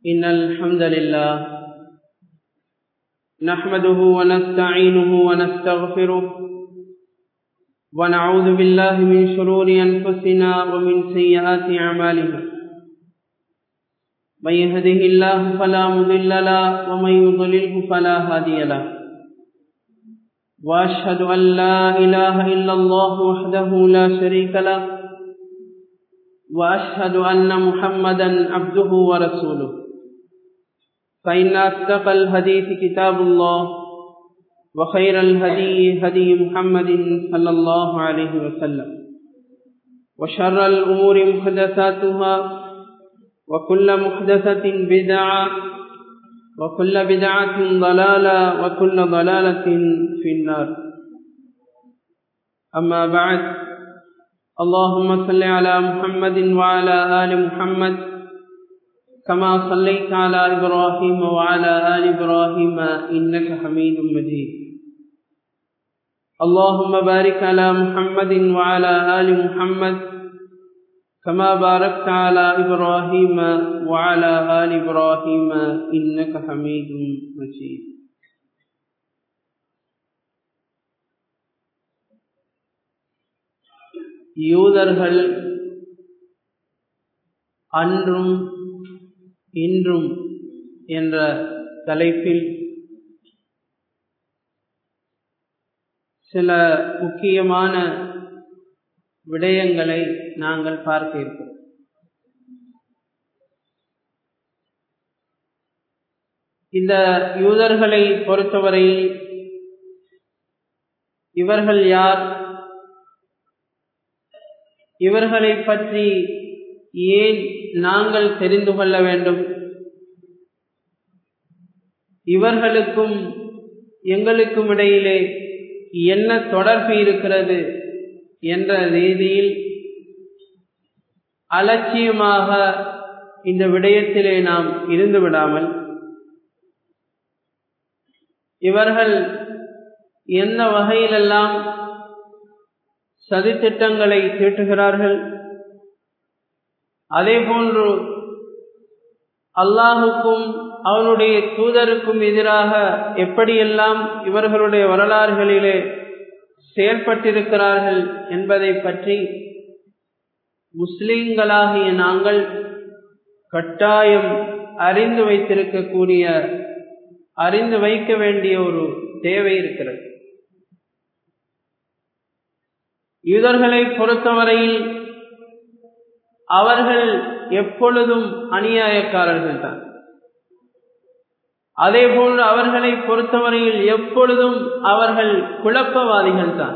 إن الحمد لله نحمده ونستعينه ونستغفره ونعوذ بالله من شرور أنفسنا ومن سيئات أعمالنا من يهده الله فلا مضل له ومن يضلله فلا هادي له وأشهد أن لا إله إلا الله وحده لا شريك له وأشهد أن محمدا عبده ورسوله فإن أصدق الحديث كتاب الله وخير الهدي هدي محمد صلى الله عليه وسلم وشر الأمور محدثاتها وكل محدثة بدعة وكل بدعة ضلالة وكل ضلالة في النار أما بعد اللهم صل على محمد وعلى آل محمد كما صليت على إبراهيم وعلى آل إبراهيم إنك حميد مجيد اللهم بارك على محمد وعلى آل محمد كما باركت على إبراهيم وعلى آل إبراهيم إنك حميد مجيد யூதர்கள் அன்றும் இன்றும் என்ற தலைப்பில் சில முக்கியமான விடயங்களை நாங்கள் பார்க்க இருக்கிறோம் இந்த யூதர்களை பொறுத்தவரையில் இவர்கள் யார் இவர்களை பற்றி ஏன் நாங்கள் தெரிந்து கொள்ள வேண்டும் இவர்களுக்கும் எங்களுக்கும் இடையிலே என்ன தொடர்பு இருக்கிறது என்ற ரீதியில் அலட்சியமாக இந்த விடயத்திலே நாம் இருந்து விடாமல் இவர்கள் எந்த வகையிலெல்லாம் சதித்திட்டங்களை தீட்டுகிறார்கள் அதே போன்று அல்லாஹுக்கும் அவனுடைய தூதருக்கும் எதிராக எப்படியெல்லாம் இவர்களுடைய வரலாறுகளிலே செயல்பட்டிருக்கிறார்கள் என்பதை பற்றி முஸ்லிம்களாகிய நாங்கள் கட்டாயம் அறிந்து வைத்திருக்கக்கூடிய அறிந்து வைக்க வேண்டிய ஒரு தேவை இருக்கிறது யூதர்களை பொறுத்தவரையில் அவர்கள் எப்பொழுதும் அநியாயக்காரர்கள் தான் அதே போன்று அவர்களை பொறுத்தவரையில் எப்பொழுதும் அவர்கள் குழப்பவாதிகள் தான்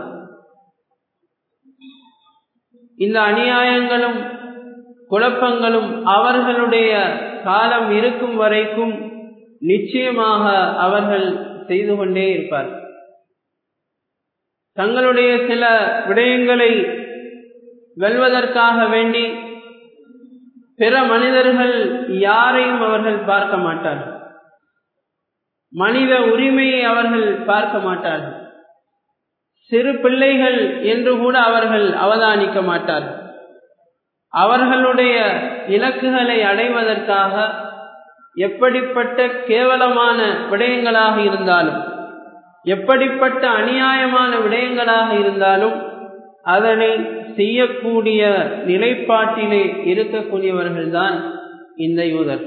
இந்த அநியாயங்களும் குழப்பங்களும் அவர்களுடைய காலம் இருக்கும் வரைக்கும் நிச்சயமாக அவர்கள் செய்து கொண்டே இருப்பார்கள் தங்களுடைய சில விடயங்களை வெல்வதற்காக வேண்டி பிற மனிதர்கள் யாரையும் அவர்கள் பார்க்க மாட்டார்கள் மனித உரிமையை அவர்கள் பார்க்க மாட்டார்கள் சிறு பிள்ளைகள் என்று கூட அவர்கள் அவதானிக்க மாட்டார்கள் அவர்களுடைய இலக்குகளை அடைவதற்காக எப்படிப்பட்ட கேவலமான விடயங்களாக இருந்தாலும் எப்படிப்பட்ட அநியாயமான விடயங்களாக இருந்தாலும் அதனை செய்யக்கூடிய நிலைப்பாட்டிலே இருக்கக்கூடியவர்கள்தான் இந்த யூதர்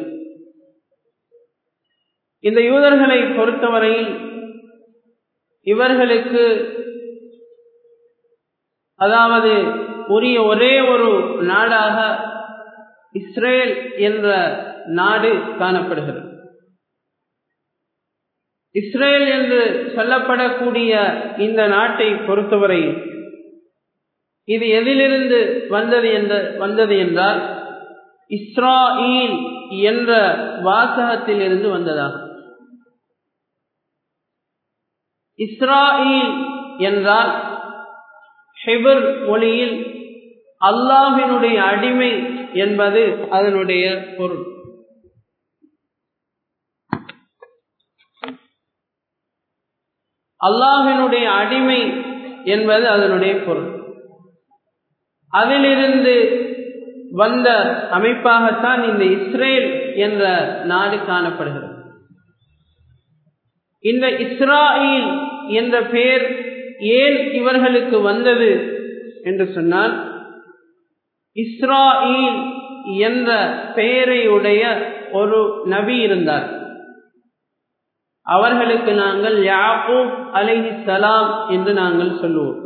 இந்த யூதர்களை பொறுத்தவரையில் இவர்களுக்கு அதாவது உரிய ஒரே ஒரு நாடாக இஸ்ரேல் என்ற நாடு காணப்படுகிறது இஸ்ரேல் என்று சொல்லப்படக்கூடிய இந்த நாட்டை பொறுத்தவரையில் இது எதிலிருந்து வந்தது என்ற வந்தது என்றால் இஸ்ராயில் என்ற வாசகத்தில் இருந்து வந்ததாகும் இஸ்ராயில் என்றால் ஹெபர் மொழியில் அல்லாஹினுடைய அடிமை என்பது அதனுடைய பொருள் அல்லாஹினுடைய அடிமை என்பது அதனுடைய பொருள் அதிலிருந்து வந்த அமைப்பாகத்தான் இந்த இஸ்ரேல் என்ற நாடு காணப்படுகிறது இந்த இஸ்ராயில் என்ற பெயர் ஏன் இவர்களுக்கு வந்தது என்று சொன்னால் இஸ்ராயில் என்ற பெயரை உடைய ஒரு நபி இருந்தார் அவர்களுக்கு நாங்கள் யாக்கூப் அலைஹி சலாம் என்று நாங்கள் சொல்லுவோம்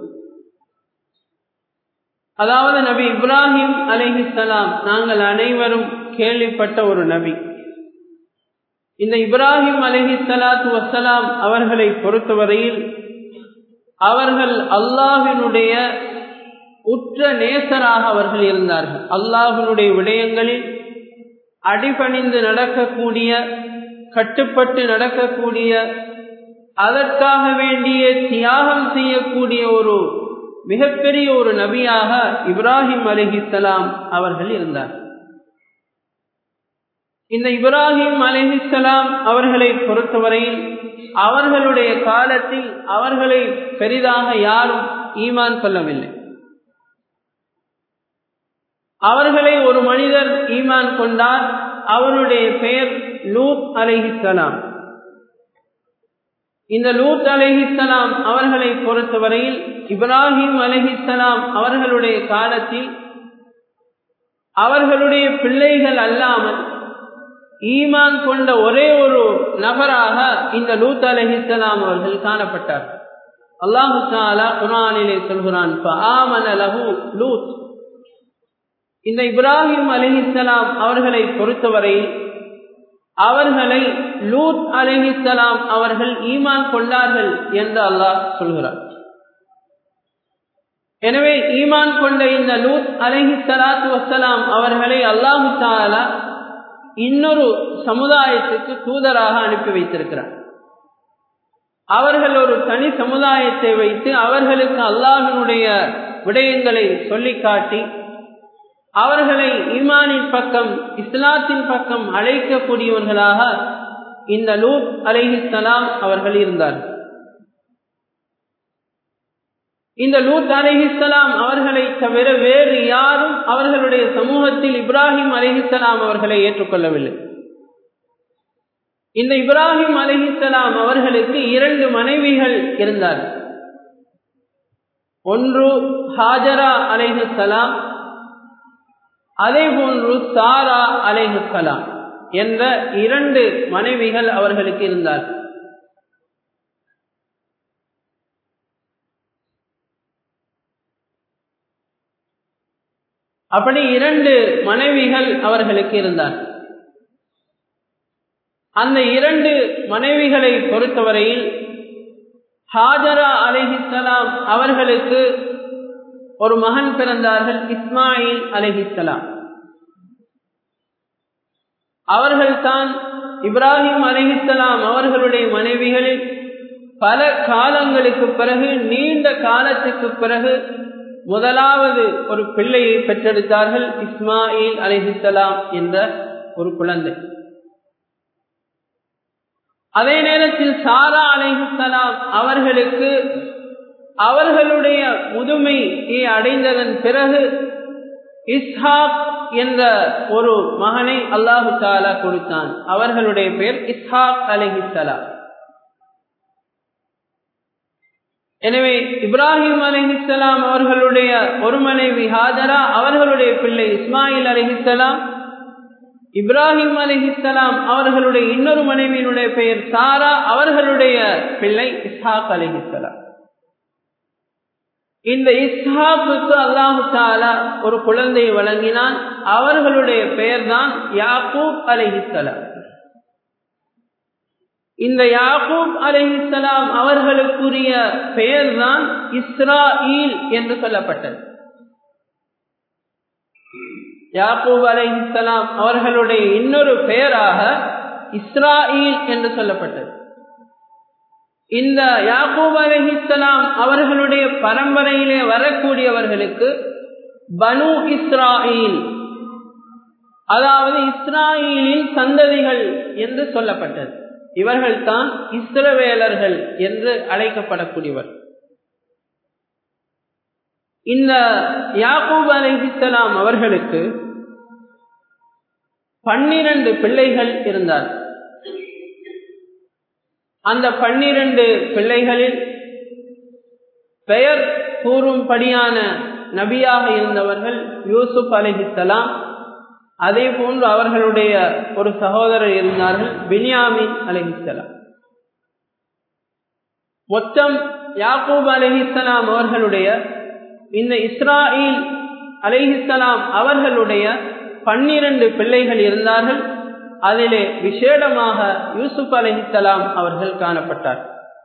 அதாவது நபி இப்ராஹிம் அலைஹி சலாம் நாங்கள் அனைவரும் கேள்விப்பட்ட ஒரு நபி இந்த இப்ராஹிம் அலஹி சலாத்து வசலாம் அவர்களை பொறுத்தவரையில் அவர்கள் அல்லாஹினுடைய உற்ற நேசராக அவர்கள் இருந்தார்கள் அல்லாஹினுடைய விடயங்களில் அடிபணிந்து நடக்கக்கூடிய கட்டுப்பட்டு நடக்கக்கூடிய அதற்காக வேண்டிய தியாகம் செய்யக்கூடிய ஒரு மிகப்பெரிய ஒரு நபியாக இப்ராஹிம் அலிஹிசலாம் அவர்கள் இருந்தார் இந்த இப்ராஹிம் அலிஹிசலாம் அவர்களை பொறுத்தவரையில் அவர்களுடைய காலத்தில் அவர்களை பெரிதாக யாரும் ஈமான் கொள்ளவில்லை அவர்களை ஒரு மனிதர் ஈமான் கொண்டார் அவருடைய பெயர் லூத் அலிஹிசலாம் இந்த லூத் அலிஹிசலாம் அவர்களை பொறுத்தவரையில் இப்ராஹிம் அலிஹிசலாம் அவர்களுடைய காலத்தில் அவர்களுடைய பிள்ளைகள் அல்லாமல் ஈமான் கொண்ட ஒரே ஒரு நபராக இந்த லூத் அலிஹிசலாம் அவர்கள் காணப்பட்டார் அல்லாஹு தாலா குரானிலே சொல்கிறான் லூத் இந்த இப்ராஹிம் அலிஹிசலாம் அவர்களை பொறுத்தவரையில் அவர்களை லூத் அலிஹிசலாம் அவர்கள் ஈமான் கொண்டார்கள் என்று அல்லாஹ் சொல்கிறார் எனவே ஈமான் கொண்ட இந்த லூத் அலஹி சலாத்து வசலாம் அவர்களை அல்லாஹு தாலா இன்னொரு சமுதாயத்துக்கு தூதராக அனுப்பி வைத்திருக்கிறார் அவர்கள் ஒரு தனி சமுதாயத்தை வைத்து அவர்களுக்கு அல்லாஹினுடைய விடயங்களை சொல்லி காட்டி அவர்களை ஈமானின் பக்கம் இஸ்லாத்தின் பக்கம் அழைக்கக்கூடியவர்களாக இந்த லூத் அலைஹிஸ்லாம் அவர்கள் இருந்தார்கள் இந்த லூத் அலிஹிஸ்லாம் அவர்களை தவிர வேறு யாரும் அவர்களுடைய சமூகத்தில் இப்ராஹிம் அலிஹிஸ்லாம் அவர்களை ஏற்றுக்கொள்ளவில்லை இந்த இப்ராஹிம் அலிஹிஸ்லாம் அவர்களுக்கு இரண்டு மனைவிகள் இருந்தார் ஒன்று ஹாஜரா அலைஹுசலாம் அதே போன்று சாரா அலைஹுசலாம் என்ற இரண்டு மனைவிகள் அவர்களுக்கு இருந்தார்கள் அப்படி இரண்டு மனைவிகள் அவர்களுக்கு இருந்தார் அந்த இரண்டு மனைவிகளை பொறுத்தவரையில் ஹாஜரா அலிஹிசலாம் அவர்களுக்கு ஒரு மகன் பிறந்தார்கள் இஸ்மாயில் அலிஹிசலாம் அவர்கள்தான் இப்ராஹிம் அலிஹிசலாம் அவர்களுடைய மனைவிகளில் பல காலங்களுக்கு பிறகு நீண்ட காலத்துக்கு பிறகு முதலாவது ஒரு பிள்ளையை பெற்றெடுத்தார்கள் இஸ்மாயில் அலிஹிசலாம் என்ற ஒரு குழந்தை அதே நேரத்தில் சாரா அலிஹிசலாம் அவர்களுக்கு அவர்களுடைய முதுமையை அடைந்ததன் பிறகு இஸ்ஹாக் என்ற ஒரு மகனை அல்லாஹு தாலா கொடுத்தான் அவர்களுடைய பெயர் இஸ்ஹாக் அலிஹிசலாம் எனவே இப்ராஹிம் அலிஹிசலாம் அவர்களுடைய ஒரு மனைவி ஹாஜரா அவர்களுடைய பிள்ளை இஸ்மாயில் அலிஹிசலாம் இப்ராஹிம் அலிஹிசலாம் அவர்களுடைய இன்னொரு மனைவியினுடைய பெயர் சாரா அவர்களுடைய பிள்ளை இஸ்ஹாக் அலிஹிசலாம் இந்த இஸ்ஹாக்கு அல்லாஹு தாலா ஒரு குழந்தையை வழங்கினான் அவர்களுடைய பெயர் தான் யாக்கூப் அலிஹிசலாம் இந்த யாக்கூப் அலிஹிசலாம் அவர்களுக்குரிய பெயர் தான் இஸ்ராயில் என்று சொல்லப்பட்டது யாக்கூப் அலிஹிசலாம் அவர்களுடைய இன்னொரு பெயராக இஸ்ராயில் என்று சொல்லப்பட்டது இந்த யாக்கூப் அலிஹிசலாம் அவர்களுடைய பரம்பரையிலே வரக்கூடியவர்களுக்கு பனு இஸ்ராயில் அதாவது இஸ்ராயிலின் சந்ததிகள் என்று சொல்லப்பட்டது இவர்கள் தான் இஸ்ரவேலர்கள் என்று அழைக்கப்படக்கூடியவர் இந்த யாக்கூப் அலிஹிசலாம் அவர்களுக்கு பன்னிரண்டு பிள்ளைகள் இருந்தார் அந்த பன்னிரண்டு பிள்ளைகளில் பெயர் கூறும்படியான நபியாக இருந்தவர்கள் யூசுப் அலிஹித்தலாம் அதே போன்று அவர்களுடைய ஒரு சகோதரர் இருந்தார்கள் பின்யாமின் அலிஹித்தலாம் மொத்தம் யாக்கூப் அலிஹிஸ்லாம் அவர்களுடைய இந்த இஸ்ராயில் அலிஹிஸ்லாம் அவர்களுடைய பன்னிரண்டு பிள்ளைகள் இருந்தார்கள் அதிலே விசேடமாக யூசுப் அலிஹிஸ்லாம் அவர்கள் காணப்பட்டார்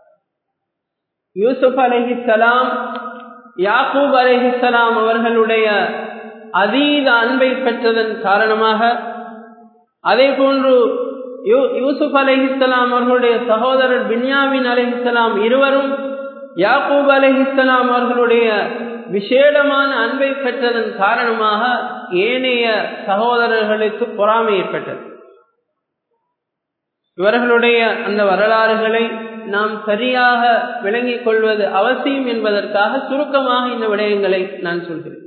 யூசுப் அலிஹிஸ்லாம் யாக்கூப் அலிஹிஸ்லாம் அவர்களுடைய அதீத அன்பை பெற்றதன் காரணமாக அதே போன்று யூசுப் அலிஹிஸ்லாம் அவர்களுடைய சகோதரர் பின்யாமின் அலிஹிஸ்லாம் இருவரும் யாக்கூப் அலிஹிஸ்லாம் அவர்களுடைய விசேடமான அன்பை பெற்றதன் காரணமாக ஏனைய சகோதரர்களுக்கு பொறாமை ஏற்பட்டது இவர்களுடைய அந்த வரலாறுகளை நாம் சரியாக விளங்கிக் கொள்வது அவசியம் என்பதற்காக சுருக்கமாக இந்த விடயங்களை நான் சொல்கிறேன்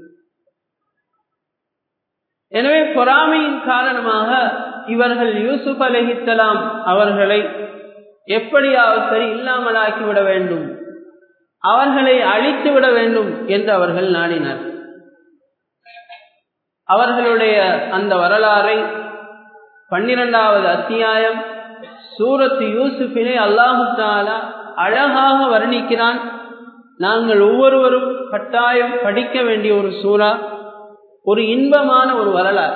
எனவே பொறாமையின் காரணமாக இவர்கள் யூசுப் அலஹித்தலாம் அவர்களை எப்படியாவது சரி இல்லாமலாக்கிவிட வேண்டும் அவர்களை அழித்து விட வேண்டும் என்று அவர்கள் நாடினர் அவர்களுடைய அந்த வரலாறை பன்னிரெண்டாவது அத்தியாயம் சூரத்து யூசுஃபினை அல்லாஹு தாலா அழகாக வர்ணிக்கிறான் நாங்கள் ஒவ்வொருவரும் கட்டாயம் படிக்க வேண்டிய ஒரு சூறா ஒரு இன்பமான ஒரு வரலாறு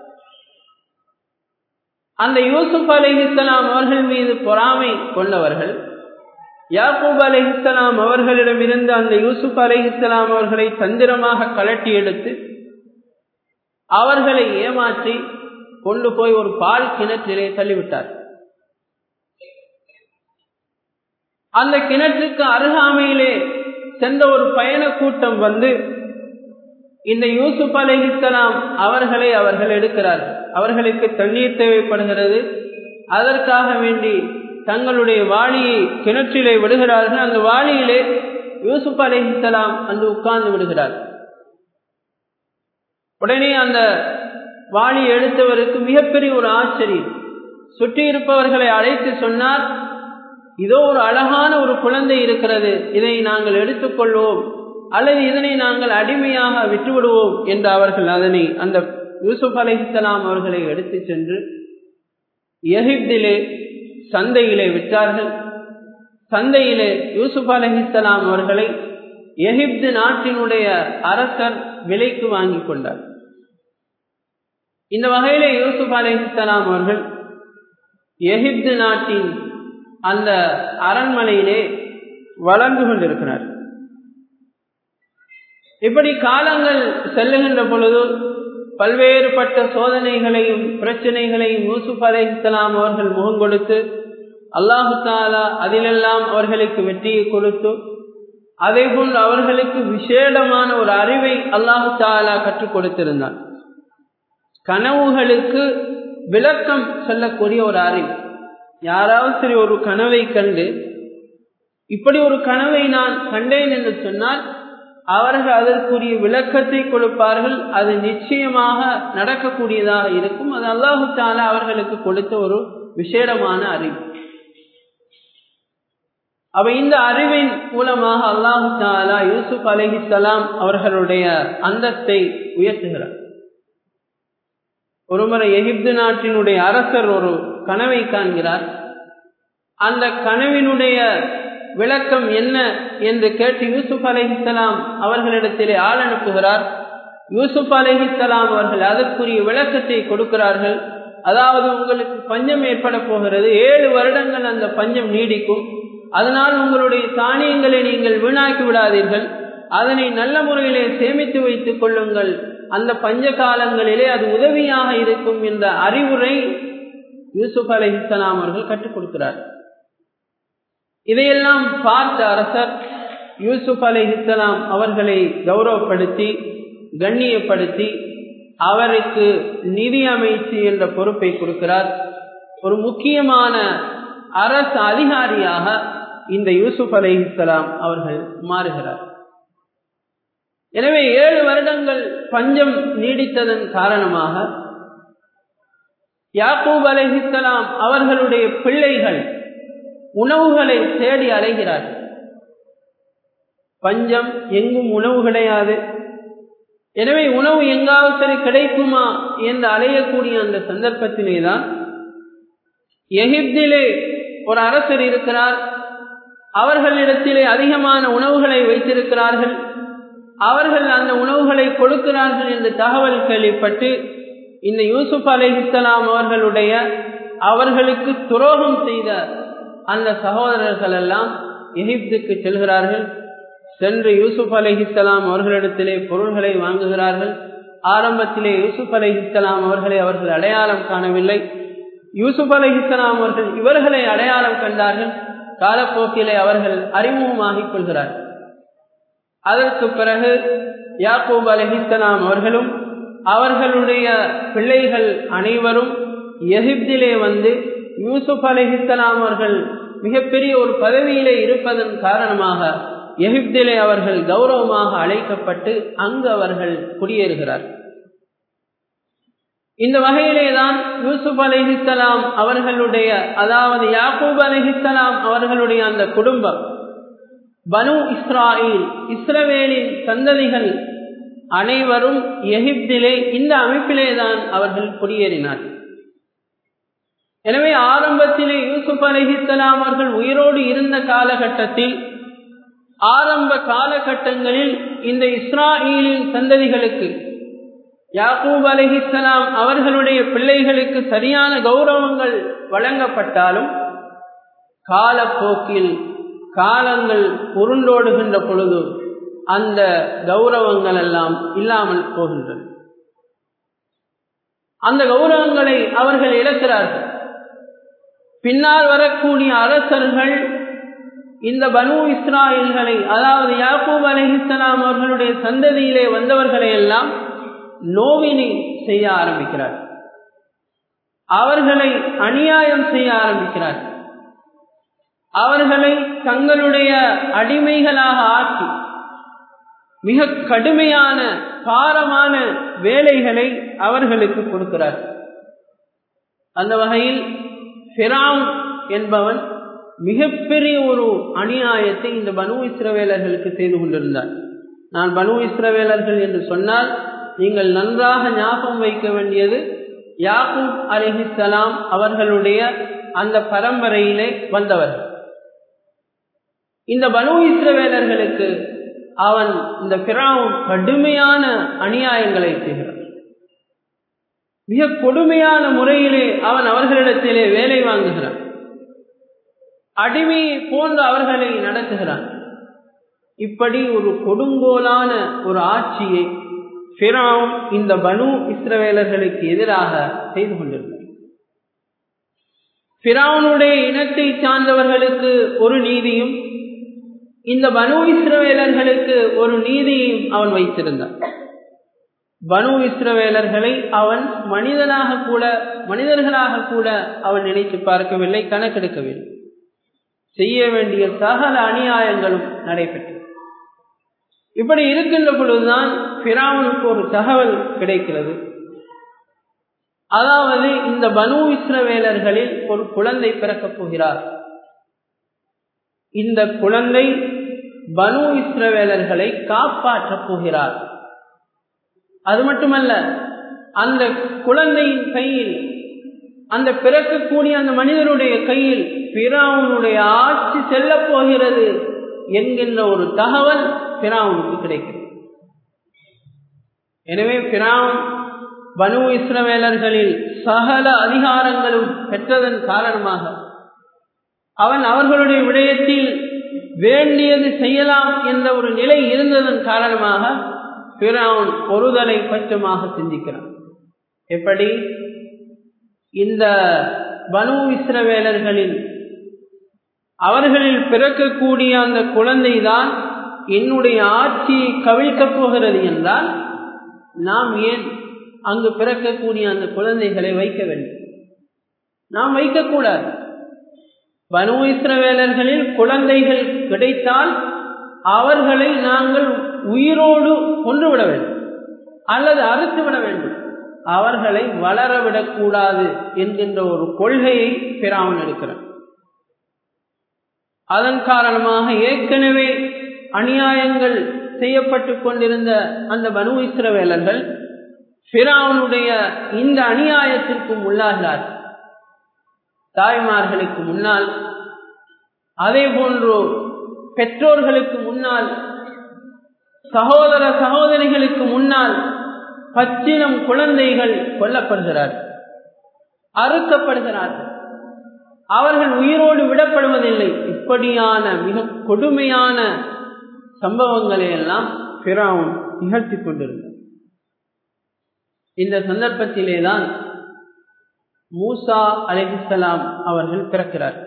அந்த யூசுப் அலிஹிஸ்லாம் அவர்கள் மீது பொறாமை கொண்டவர்கள் யாக்கூப் அலிஹிஸ்லாம் அவர்களிடமிருந்து அந்த யூசுப் அலிஹிஸ்லாம் அவர்களை தந்திரமாக கலட்டி எடுத்து அவர்களை ஏமாற்றி கொண்டு போய் ஒரு பால் கிணற்றிலே தள்ளிவிட்டார் அந்த கிணற்றுக்கு அருகாமையிலே சென்ற ஒரு பயண கூட்டம் வந்து இந்த யூசுப் அலிஹிஸ்லாம் அவர்களை அவர்கள் எடுக்கிறார்கள் அவர்களுக்கு தண்ணீர் தேவைப்படுகிறது அதற்காக வேண்டி தங்களுடைய வாளியை கிணற்றிலே விடுகிறார்கள் அந்த வாளியிலே யூசுப் அலிஹிஸ்லாம் அன்று உட்கார்ந்து விடுகிறார் உடனே அந்த வாளி எடுத்தவருக்கு மிகப்பெரிய ஒரு ஆச்சரியம் சுற்றி இருப்பவர்களை அழைத்து சொன்னார் இதோ ஒரு அழகான ஒரு குழந்தை இருக்கிறது இதை நாங்கள் எடுத்துக்கொள்வோம் அல்லது இதனை நாங்கள் அடிமையாக விட்டுவிடுவோம் என்று அவர்கள் அதனை அந்த யூசுப் அலிஹலாம் அவர்களை எடுத்து சென்று எகிப்திலே சந்தையிலே விற்றார்கள் சந்தையிலே யூசுப் அலிஹலாம் அவர்களை எகிப்து நாட்டினுடைய அரசர் விலைக்கு வாங்கி கொண்டார் இந்த வகையிலே யூசுப் அலிஹலாம் அவர்கள் எகிப்து நாட்டின் அந்த அரண்மனையிலே வளர்ந்து கொண்டிருக்கிறார் இப்படி காலங்கள் செல்லுகின்ற பொழுது பல்வேறுபட்ட சோதனைகளையும் பிரச்சனைகளையும் யூசுப் அலைஹிஸ்லாம் அவர்கள் முகம் கொடுத்து அல்லாஹு தாலா அதிலெல்லாம் அவர்களுக்கு வெற்றியை கொடுத்து அதே போன்று அவர்களுக்கு விசேடமான ஒரு அறிவை அல்லாஹு தாலா கற்றுக் கொடுத்திருந்தான் கனவுகளுக்கு விளக்கம் சொல்லக்கூடிய ஒரு அறிவு யாராவது சரி ஒரு கனவை கண்டு இப்படி ஒரு கனவை நான் கண்டேன் என்று சொன்னால் அவர்கள் அதற்குரிய விளக்கத்தை கொடுப்பார்கள் அது நிச்சயமாக நடக்கக்கூடியதாக இருக்கும் அது அல்லாஹு தாலா அவர்களுக்கு கொடுத்த ஒரு விசேடமான அறிவு அவ இந்த அறிவின் மூலமாக அல்லாஹு தாலா யூசுப் அலிஹிசலாம் அவர்களுடைய அந்தத்தை உயர்த்துகிறார் ஒருமுறை எகிப்து நாட்டினுடைய அரசர் ஒரு கனவை காண்கிறார் அந்த கனவினுடைய விளக்கம் என்ன என்று கேட்டு யூசுப் அலிஹிசலாம் அவர்களிடத்திலே ஆள் அனுப்புகிறார் யூசுப் அலிஹிசலாம் அவர்கள் அதற்குரிய விளக்கத்தை கொடுக்கிறார்கள் அதாவது உங்களுக்கு பஞ்சம் ஏற்பட போகிறது ஏழு வருடங்கள் அந்த பஞ்சம் நீடிக்கும் அதனால் உங்களுடைய தானியங்களை நீங்கள் வீணாக்கி விடாதீர்கள் அதனை நல்ல முறையிலே சேமித்து வைத்துக் கொள்ளுங்கள் அந்த பஞ்ச காலங்களிலே அது உதவியாக இருக்கும் என்ற அறிவுரை யூசுப் அலிஹிசலாம் அவர்கள் கற்றுக் கொடுக்கிறார் இதையெல்லாம் பார்த்த அரசர் யூசுப் அலிஹிசலாம் அவர்களை கௌரவப்படுத்தி கண்ணியப்படுத்தி அவருக்கு நிதி அமைச்சு என்ற பொறுப்பை கொடுக்கிறார் ஒரு முக்கியமான அரசு அதிகாரியாக இந்த யூசுப் அலிஹிசலாம் அவர்கள் மாறுகிறார் எனவே ஏழு வருடங்கள் பஞ்சம் நீடித்ததன் காரணமாக யாக்கூப் அலைஹிஸ்லாம் அவர்களுடைய பிள்ளைகள் உணவுகளை தேடி அலைகிறார்கள் பஞ்சம் எங்கும் உணவு கிடையாது எனவே உணவு எங்காவது சரி கிடைக்குமா என்று அலையக்கூடிய அந்த சந்தர்ப்பத்திலே தான் எகிப்திலே ஒரு அரசர் இருக்கிறார் அவர்களிடத்திலே அதிகமான உணவுகளை வைத்திருக்கிறார்கள் அவர்கள் அந்த உணவுகளை கொடுக்கிறார்கள் என்று தகவல் கேள்விப்பட்டு இந்த யூசுப் அலிஹிஸ்லாம் அவர்களுடைய அவர்களுக்கு துரோகம் செய்த அந்த சகோதரர்கள் எல்லாம் எகிப்துக்கு செல்கிறார்கள் சென்று யூசுப் அலிஹிஸ்லாம் அவர்களிடத்திலே பொருள்களை வாங்குகிறார்கள் ஆரம்பத்திலே யூசுப் அலிஹிஸ்லாம் அவர்களை அவர்கள் அடையாளம் காணவில்லை யூசுப் அலிஹிஸ்லாம் அவர்கள் இவர்களை அடையாளம் கண்டார்கள் காலப்போக்கிலே அவர்கள் அறிமுகமாகிக் கொள்கிறார்கள் அதற்கு பிறகு யாக்கூப் அலிஹிஸ்லாம் அவர்களும் அவர்களுடைய பிள்ளைகள் அனைவரும் எகிப்திலே வந்து யூசுப் அலிஹிஸ்லாம் அவர்கள் மிகப்பெரிய ஒரு பதவியிலே இருப்பதன் காரணமாக எகிப்திலே அவர்கள் கௌரவமாக அழைக்கப்பட்டு அங்கு அவர்கள் குடியேறுகிறார் இந்த வகையிலே தான் யூசுப் அலிஹிஸ்லாம் அவர்களுடைய அதாவது யாக்கூப் அலிஹிஸ்லாம் அவர்களுடைய அந்த குடும்பம் பனு இஸ்ராயில் இஸ்ரவேலின் சந்ததிகள் அனைவரும் எகிப்திலே இந்த அமைப்பிலே தான் அவர்கள் குடியேறினார் எனவே ஆரம்பத்திலே யூசுப் அலிஹிஸ்லாம் அவர்கள் உயிரோடு இருந்த காலகட்டத்தில் ஆரம்ப காலகட்டங்களில் இந்த இஸ்ராயிலின் சந்ததிகளுக்கு யாக்கூப் அலிஹிஸ்லாம் அவர்களுடைய பிள்ளைகளுக்கு சரியான கௌரவங்கள் வழங்கப்பட்டாலும் காலப்போக்கில் காலங்கள் உருண்டோடுகின்ற பொழுது அந்த கௌரவங்கள் எல்லாம் இல்லாமல் போகின்றன அந்த கௌரவங்களை அவர்கள் இழக்கிறார்கள் பின்னால் வரக்கூடிய அரசர்கள் இந்த பனு இஸ்ராயல்களை அதாவது யாக்கூப் அலிஹிஸ்லாம் அவர்களுடைய சந்ததியிலே வந்தவர்களை எல்லாம் நோவினை செய்ய ஆரம்பிக்கிறார் அவர்களை அநியாயம் செய்ய ஆரம்பிக்கிறார் அவர்களை தங்களுடைய அடிமைகளாக ஆக்கி மிக கடுமையான பாரமான வேலைகளை அவர்களுக்கு கொடுக்கிறார் அந்த வகையில் ஃபிரான் என்பவன் மிகப்பெரிய ஒரு அநியாயத்தை இந்த பனு இஸ்ரவேலர்களுக்கு செய்து கொண்டிருந்தார் நான் பனு இஸ்ரவேலர்கள் என்று சொன்னால் நீங்கள் நன்றாக ஞாபகம் வைக்க வேண்டியது யாக்கூப் அலிஹிசலாம் அவர்களுடைய அந்த பரம்பரையிலே வந்தவர்கள் இந்த பனு இஸ்ரவேலர்களுக்கு அவன் இந்த பிராவும் கடுமையான அநியாயங்களை செய்கிறான் மிக கொடுமையான முறையிலே அவன் அவர்களிடத்திலே வேலை வாங்குகிறான் அடிமையை போன்று அவர்களை நடத்துகிறான் இப்படி ஒரு கொடுங்கோலான ஒரு ஆட்சியை பிராவும் இந்த பனு இஸ்ரவேலர்களுக்கு எதிராக செய்து கொண்டிருந்தார் பிராவுனுடைய இனத்தை சார்ந்தவர்களுக்கு ஒரு நீதியும் இந்த பனு இஸ்ரவேலர்களுக்கு ஒரு நீதியையும் அவன் வைத்திருந்தான் பனு இஸ்ரவேலர்களை அவன் மனிதனாக கூட மனிதர்களாக கூட அவன் நினைத்து பார்க்கவில்லை கணக்கெடுக்கவில்லை செய்ய வேண்டிய சகல அநியாயங்களும் நடைபெற்றது இப்படி இருக்கின்ற பொழுதுதான் பிராவனுக்கு ஒரு தகவல் கிடைக்கிறது அதாவது இந்த பனு இஸ்ரவேலர்களில் ஒரு குழந்தை பிறக்கப் போகிறார் இந்த குழந்தை பனு இஸ்ரவேலர்களை காப்பாற்றப் போகிறார் அது மட்டுமல்ல அந்த குழந்தையின் கையில் அந்த பிறக்கக்கூடிய அந்த மனிதனுடைய கையில் பிராவுனுடைய ஆட்சி செல்ல போகிறது என்கின்ற ஒரு தகவல் பிராவுனுக்கு கிடைக்கிறது எனவே பிராவுன் பனு இஸ்ரவேலர்களில் சகல அதிகாரங்களும் பெற்றதன் காரணமாக அவன் அவர்களுடைய விடயத்தில் வேண்டியது செய்யலாம் என்ற ஒரு நிலை இருந்ததன் காரணமாக பிறவன் ஒருதலை பட்சமாக சிந்திக்கிறான் எப்படி இந்த பனு இஸ்ரவேலர்களில் அவர்களில் பிறக்கக்கூடிய அந்த குழந்தைதான் என்னுடைய ஆட்சியை கவிழ்க்கப் போகிறது என்றால் நாம் ஏன் அங்கு பிறக்கக்கூடிய அந்த குழந்தைகளை வைக்க வேண்டும் நாம் வைக்கக்கூடாது பனு இஸ்ரவேலர்களில் குழந்தைகள் கிடைத்தால் அவர்களை நாங்கள் உயிரோடு கொன்றுவிட வேண்டும் அல்லது அறுத்து விட வேண்டும் அவர்களை வளரவிடக்கூடாது என்கின்ற ஒரு கொள்கையை பிராவன் எடுக்கிறான் அதன் காரணமாக ஏற்கனவே அநியாயங்கள் செய்யப்பட்டு கொண்டிருந்த அந்த பனு இஸ்ரவேலர்கள் பிராவனுடைய இந்த அநியாயத்திற்கும் உள்ளாகிறார் தாய்மார்களுக்கு முன்னால் அதே போன்று பெற்றோர்களுக்கு முன்னால் சகோதர சகோதரிகளுக்கு முன்னால் பச்சினம் குழந்தைகள் கொல்லப்படுகிறார் அறுக்கப்படுகிறார்கள் அவர்கள் உயிரோடு விடப்படுவதில்லை இப்படியான மிக கொடுமையான சம்பவங்களை எல்லாம் பிராவுன் நிகழ்த்தி கொண்டிருந்தார் இந்த சந்தர்ப்பத்திலேதான் மூசா அலிஹிசலாம் அவர்கள் பிறக்கிறார்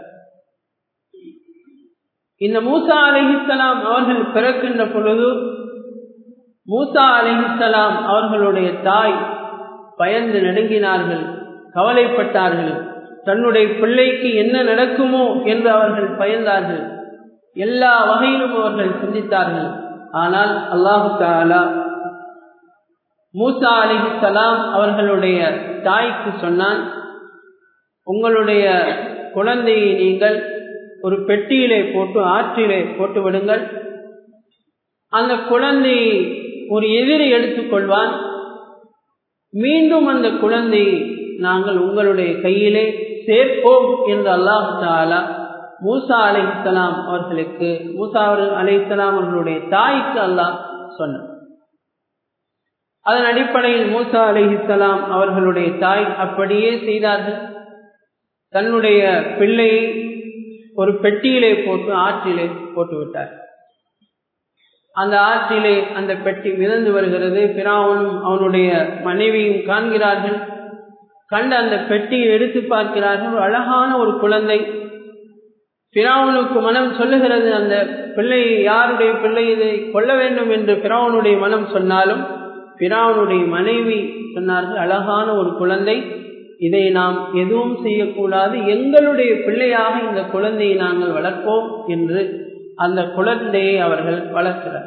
இந்த மூசா அலிஹிசலாம் அவர்கள் பிறக்கின்ற பொழுது மூசா அலிஹிசலாம் அவர்களுடைய தாய் பயந்து நடுங்கினார்கள் கவலைப்பட்டார்கள் தன்னுடைய பிள்ளைக்கு என்ன நடக்குமோ என்று அவர்கள் பயந்தார்கள் எல்லா வகையிலும் அவர்கள் சிந்தித்தார்கள் ஆனால் அல்லாஹு தாலா மூசா அலிஹிசலாம் அவர்களுடைய தாய்க்கு சொன்னான் உங்களுடைய குழந்தையை நீங்கள் ஒரு பெட்டியிலே போட்டு ஆற்றிலே போட்டு விடுங்கள் அந்த குழந்தையை ஒரு எதிரி எடுத்துக்கொள்வான் மீண்டும் அந்த குழந்தையை நாங்கள் உங்களுடைய கையிலே சேர்ப்போம் என்று அல்லாஹு தாலா மூசா அலிஹலாம் அவர்களுக்கு மூசா அலிஹலாம் அவர்களுடைய தாய்க்கு அல்லாஹ் சொன்னார் அதன் அடிப்படையில் மூசா அலிஹலாம் அவர்களுடைய தாய் அப்படியே செய்தார்கள் தன்னுடைய பிள்ளையை ஒரு பெட்டியிலே போட்டு ஆற்றிலே போட்டு விட்டார் அந்த ஆற்றிலே அந்த பெட்டி மிதந்து வருகிறது பிராவனும் அவனுடைய மனைவியும் காண்கிறார்கள் கண்டு அந்த பெட்டியை எடுத்து பார்க்கிறார்கள் அழகான ஒரு குழந்தை பிராவனுக்கு மனம் சொல்லுகிறது அந்த பிள்ளை யாருடைய பிள்ளை இதை கொள்ள வேண்டும் என்று பிராவனுடைய மனம் சொன்னாலும் பிராவனுடைய மனைவி சொன்னார்கள் அழகான ஒரு குழந்தை இதை நாம் எதுவும் செய்யக்கூடாது எங்களுடைய பிள்ளையாக இந்த குழந்தையை நாங்கள் வளர்ப்போம் என்று அந்த குழந்தையை அவர்கள் வளர்க்கிறார்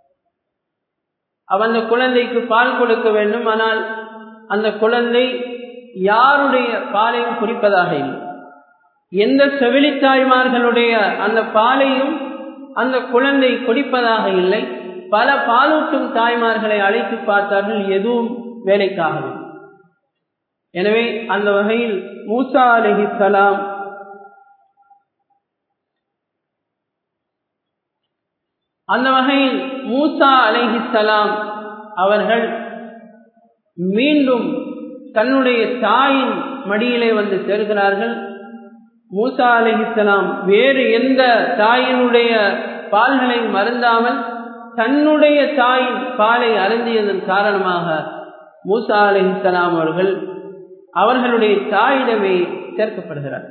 அந்த குழந்தைக்கு பால் கொடுக்க வேண்டும் ஆனால் அந்த குழந்தை யாருடைய பாலையும் குறிப்பதாக இல்லை எந்த செவிலித்தாய்மார்களுடைய அந்த பாலையும் அந்த குழந்தை குடிப்பதாக இல்லை பல பாலூட்டும் தாய்மார்களை அழைத்து பார்த்தார்கள் எதுவும் வேலைக்காகவில்லை எனவே அந்த வகையில் மூசா அலஹி சலாம் அந்த வகையில் மூசா அலஹி சலாம் அவர்கள் மீண்டும் தன்னுடைய தாயின் மடியிலே வந்து சேர்கிறார்கள் மூசா அலிஹிசலாம் வேறு எந்த தாயினுடைய பால்களை மருந்தாமல் தன்னுடைய தாயின் பாலை அருந்தியதன் காரணமாக மூசா அலிஹிசலாம் அவர்கள் அவர்களுடைய தாயிடமே சேர்க்கப்படுகிறார்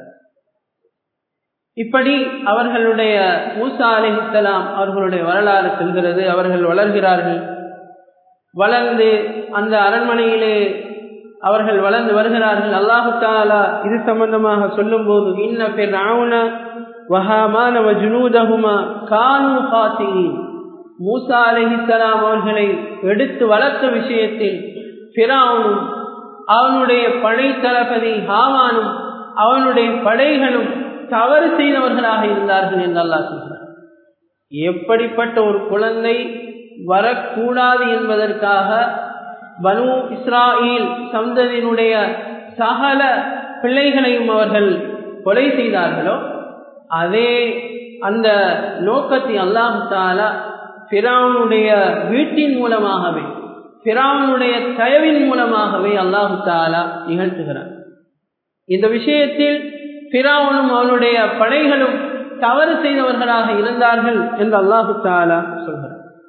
இப்படி அவர்களுடைய மூசா அலிஹிசலாம் அவர்களுடைய வரலாறு செல்கிறது அவர்கள் வளர்கிறார்கள் வளர்ந்து அந்த அரண்மனையிலே அவர்கள் வளர்ந்து வருகிறார்கள் அல்லாஹு தாலா இது சம்பந்தமாக சொல்லும் போது இன்ன பெர் ராவண வஹாமான வஜுனூதகுமா கானு காத்தியின் மூசா அலஹிசலாம் அவர்களை எடுத்து வளர்த்த விஷயத்தில் பிராவனும் அவனுடைய படை தளபதி ஹாமானும் அவனுடைய படைகளும் தவறு செய்தவர்களாக இருந்தார்கள் என்று அல்லாஹ் சொல்கிறார் எப்படிப்பட்ட ஒரு குழந்தை வரக்கூடாது என்பதற்காக பனு இஸ்ராயில் சந்ததியினுடைய சகல பிள்ளைகளையும் அவர்கள் கொலை செய்தார்களோ அதே அந்த நோக்கத்தை அல்லாஹு தாலா பிராவனுடைய வீட்டின் மூலமாகவே பிராவனுடைய தயவின் மூலமாகவே அல்லாஹு தாலா நிகழ்த்துகிறார் இந்த விஷயத்தில் பிராவனும் அவனுடைய படைகளும் தவறு செய்தவர்களாக இருந்தார்கள் என்று அல்லாஹு தாலா சொல்கிறார்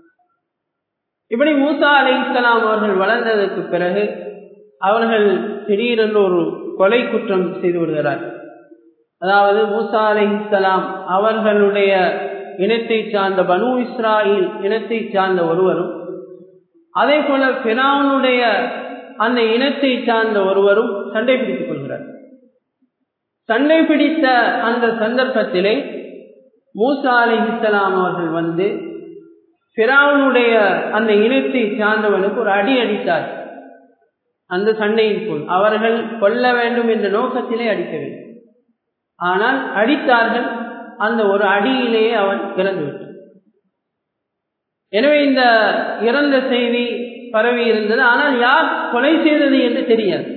இப்படி மூசா அலை இஸ்லாம் அவர்கள் வளர்ந்ததற்கு பிறகு அவர்கள் திடீரென்று ஒரு கொலை குற்றம் செய்து விடுகிறார் அதாவது மூசா அலை இஸ்லாம் அவர்களுடைய இனத்தை சார்ந்த பனு இஸ்ராயில் இனத்தை சார்ந்த ஒருவரும் அதே போல பிராவனுடைய அந்த இனத்தை சார்ந்த ஒருவரும் சண்டை பிடித்துக் கொள்கிறார் சண்டை பிடித்த அந்த சந்தர்ப்பத்திலே மூசா அலை இஸ்லாம் அவர்கள் வந்து பிராவனுடைய அந்த இனத்தை சார்ந்தவனுக்கு ஒரு அடி அடித்தார் அந்த சண்டையின் போல் அவர்கள் கொல்ல வேண்டும் என்ற நோக்கத்திலே அடிக்கவில்லை ஆனால் அடித்தார்கள் அந்த ஒரு அடியிலேயே அவன் இறந்து விட்டான் எனவே இந்த இறந்த செய்தி பரவி இருந்தது ஆனால் யார் கொலை செய்தது என்று தெரியாது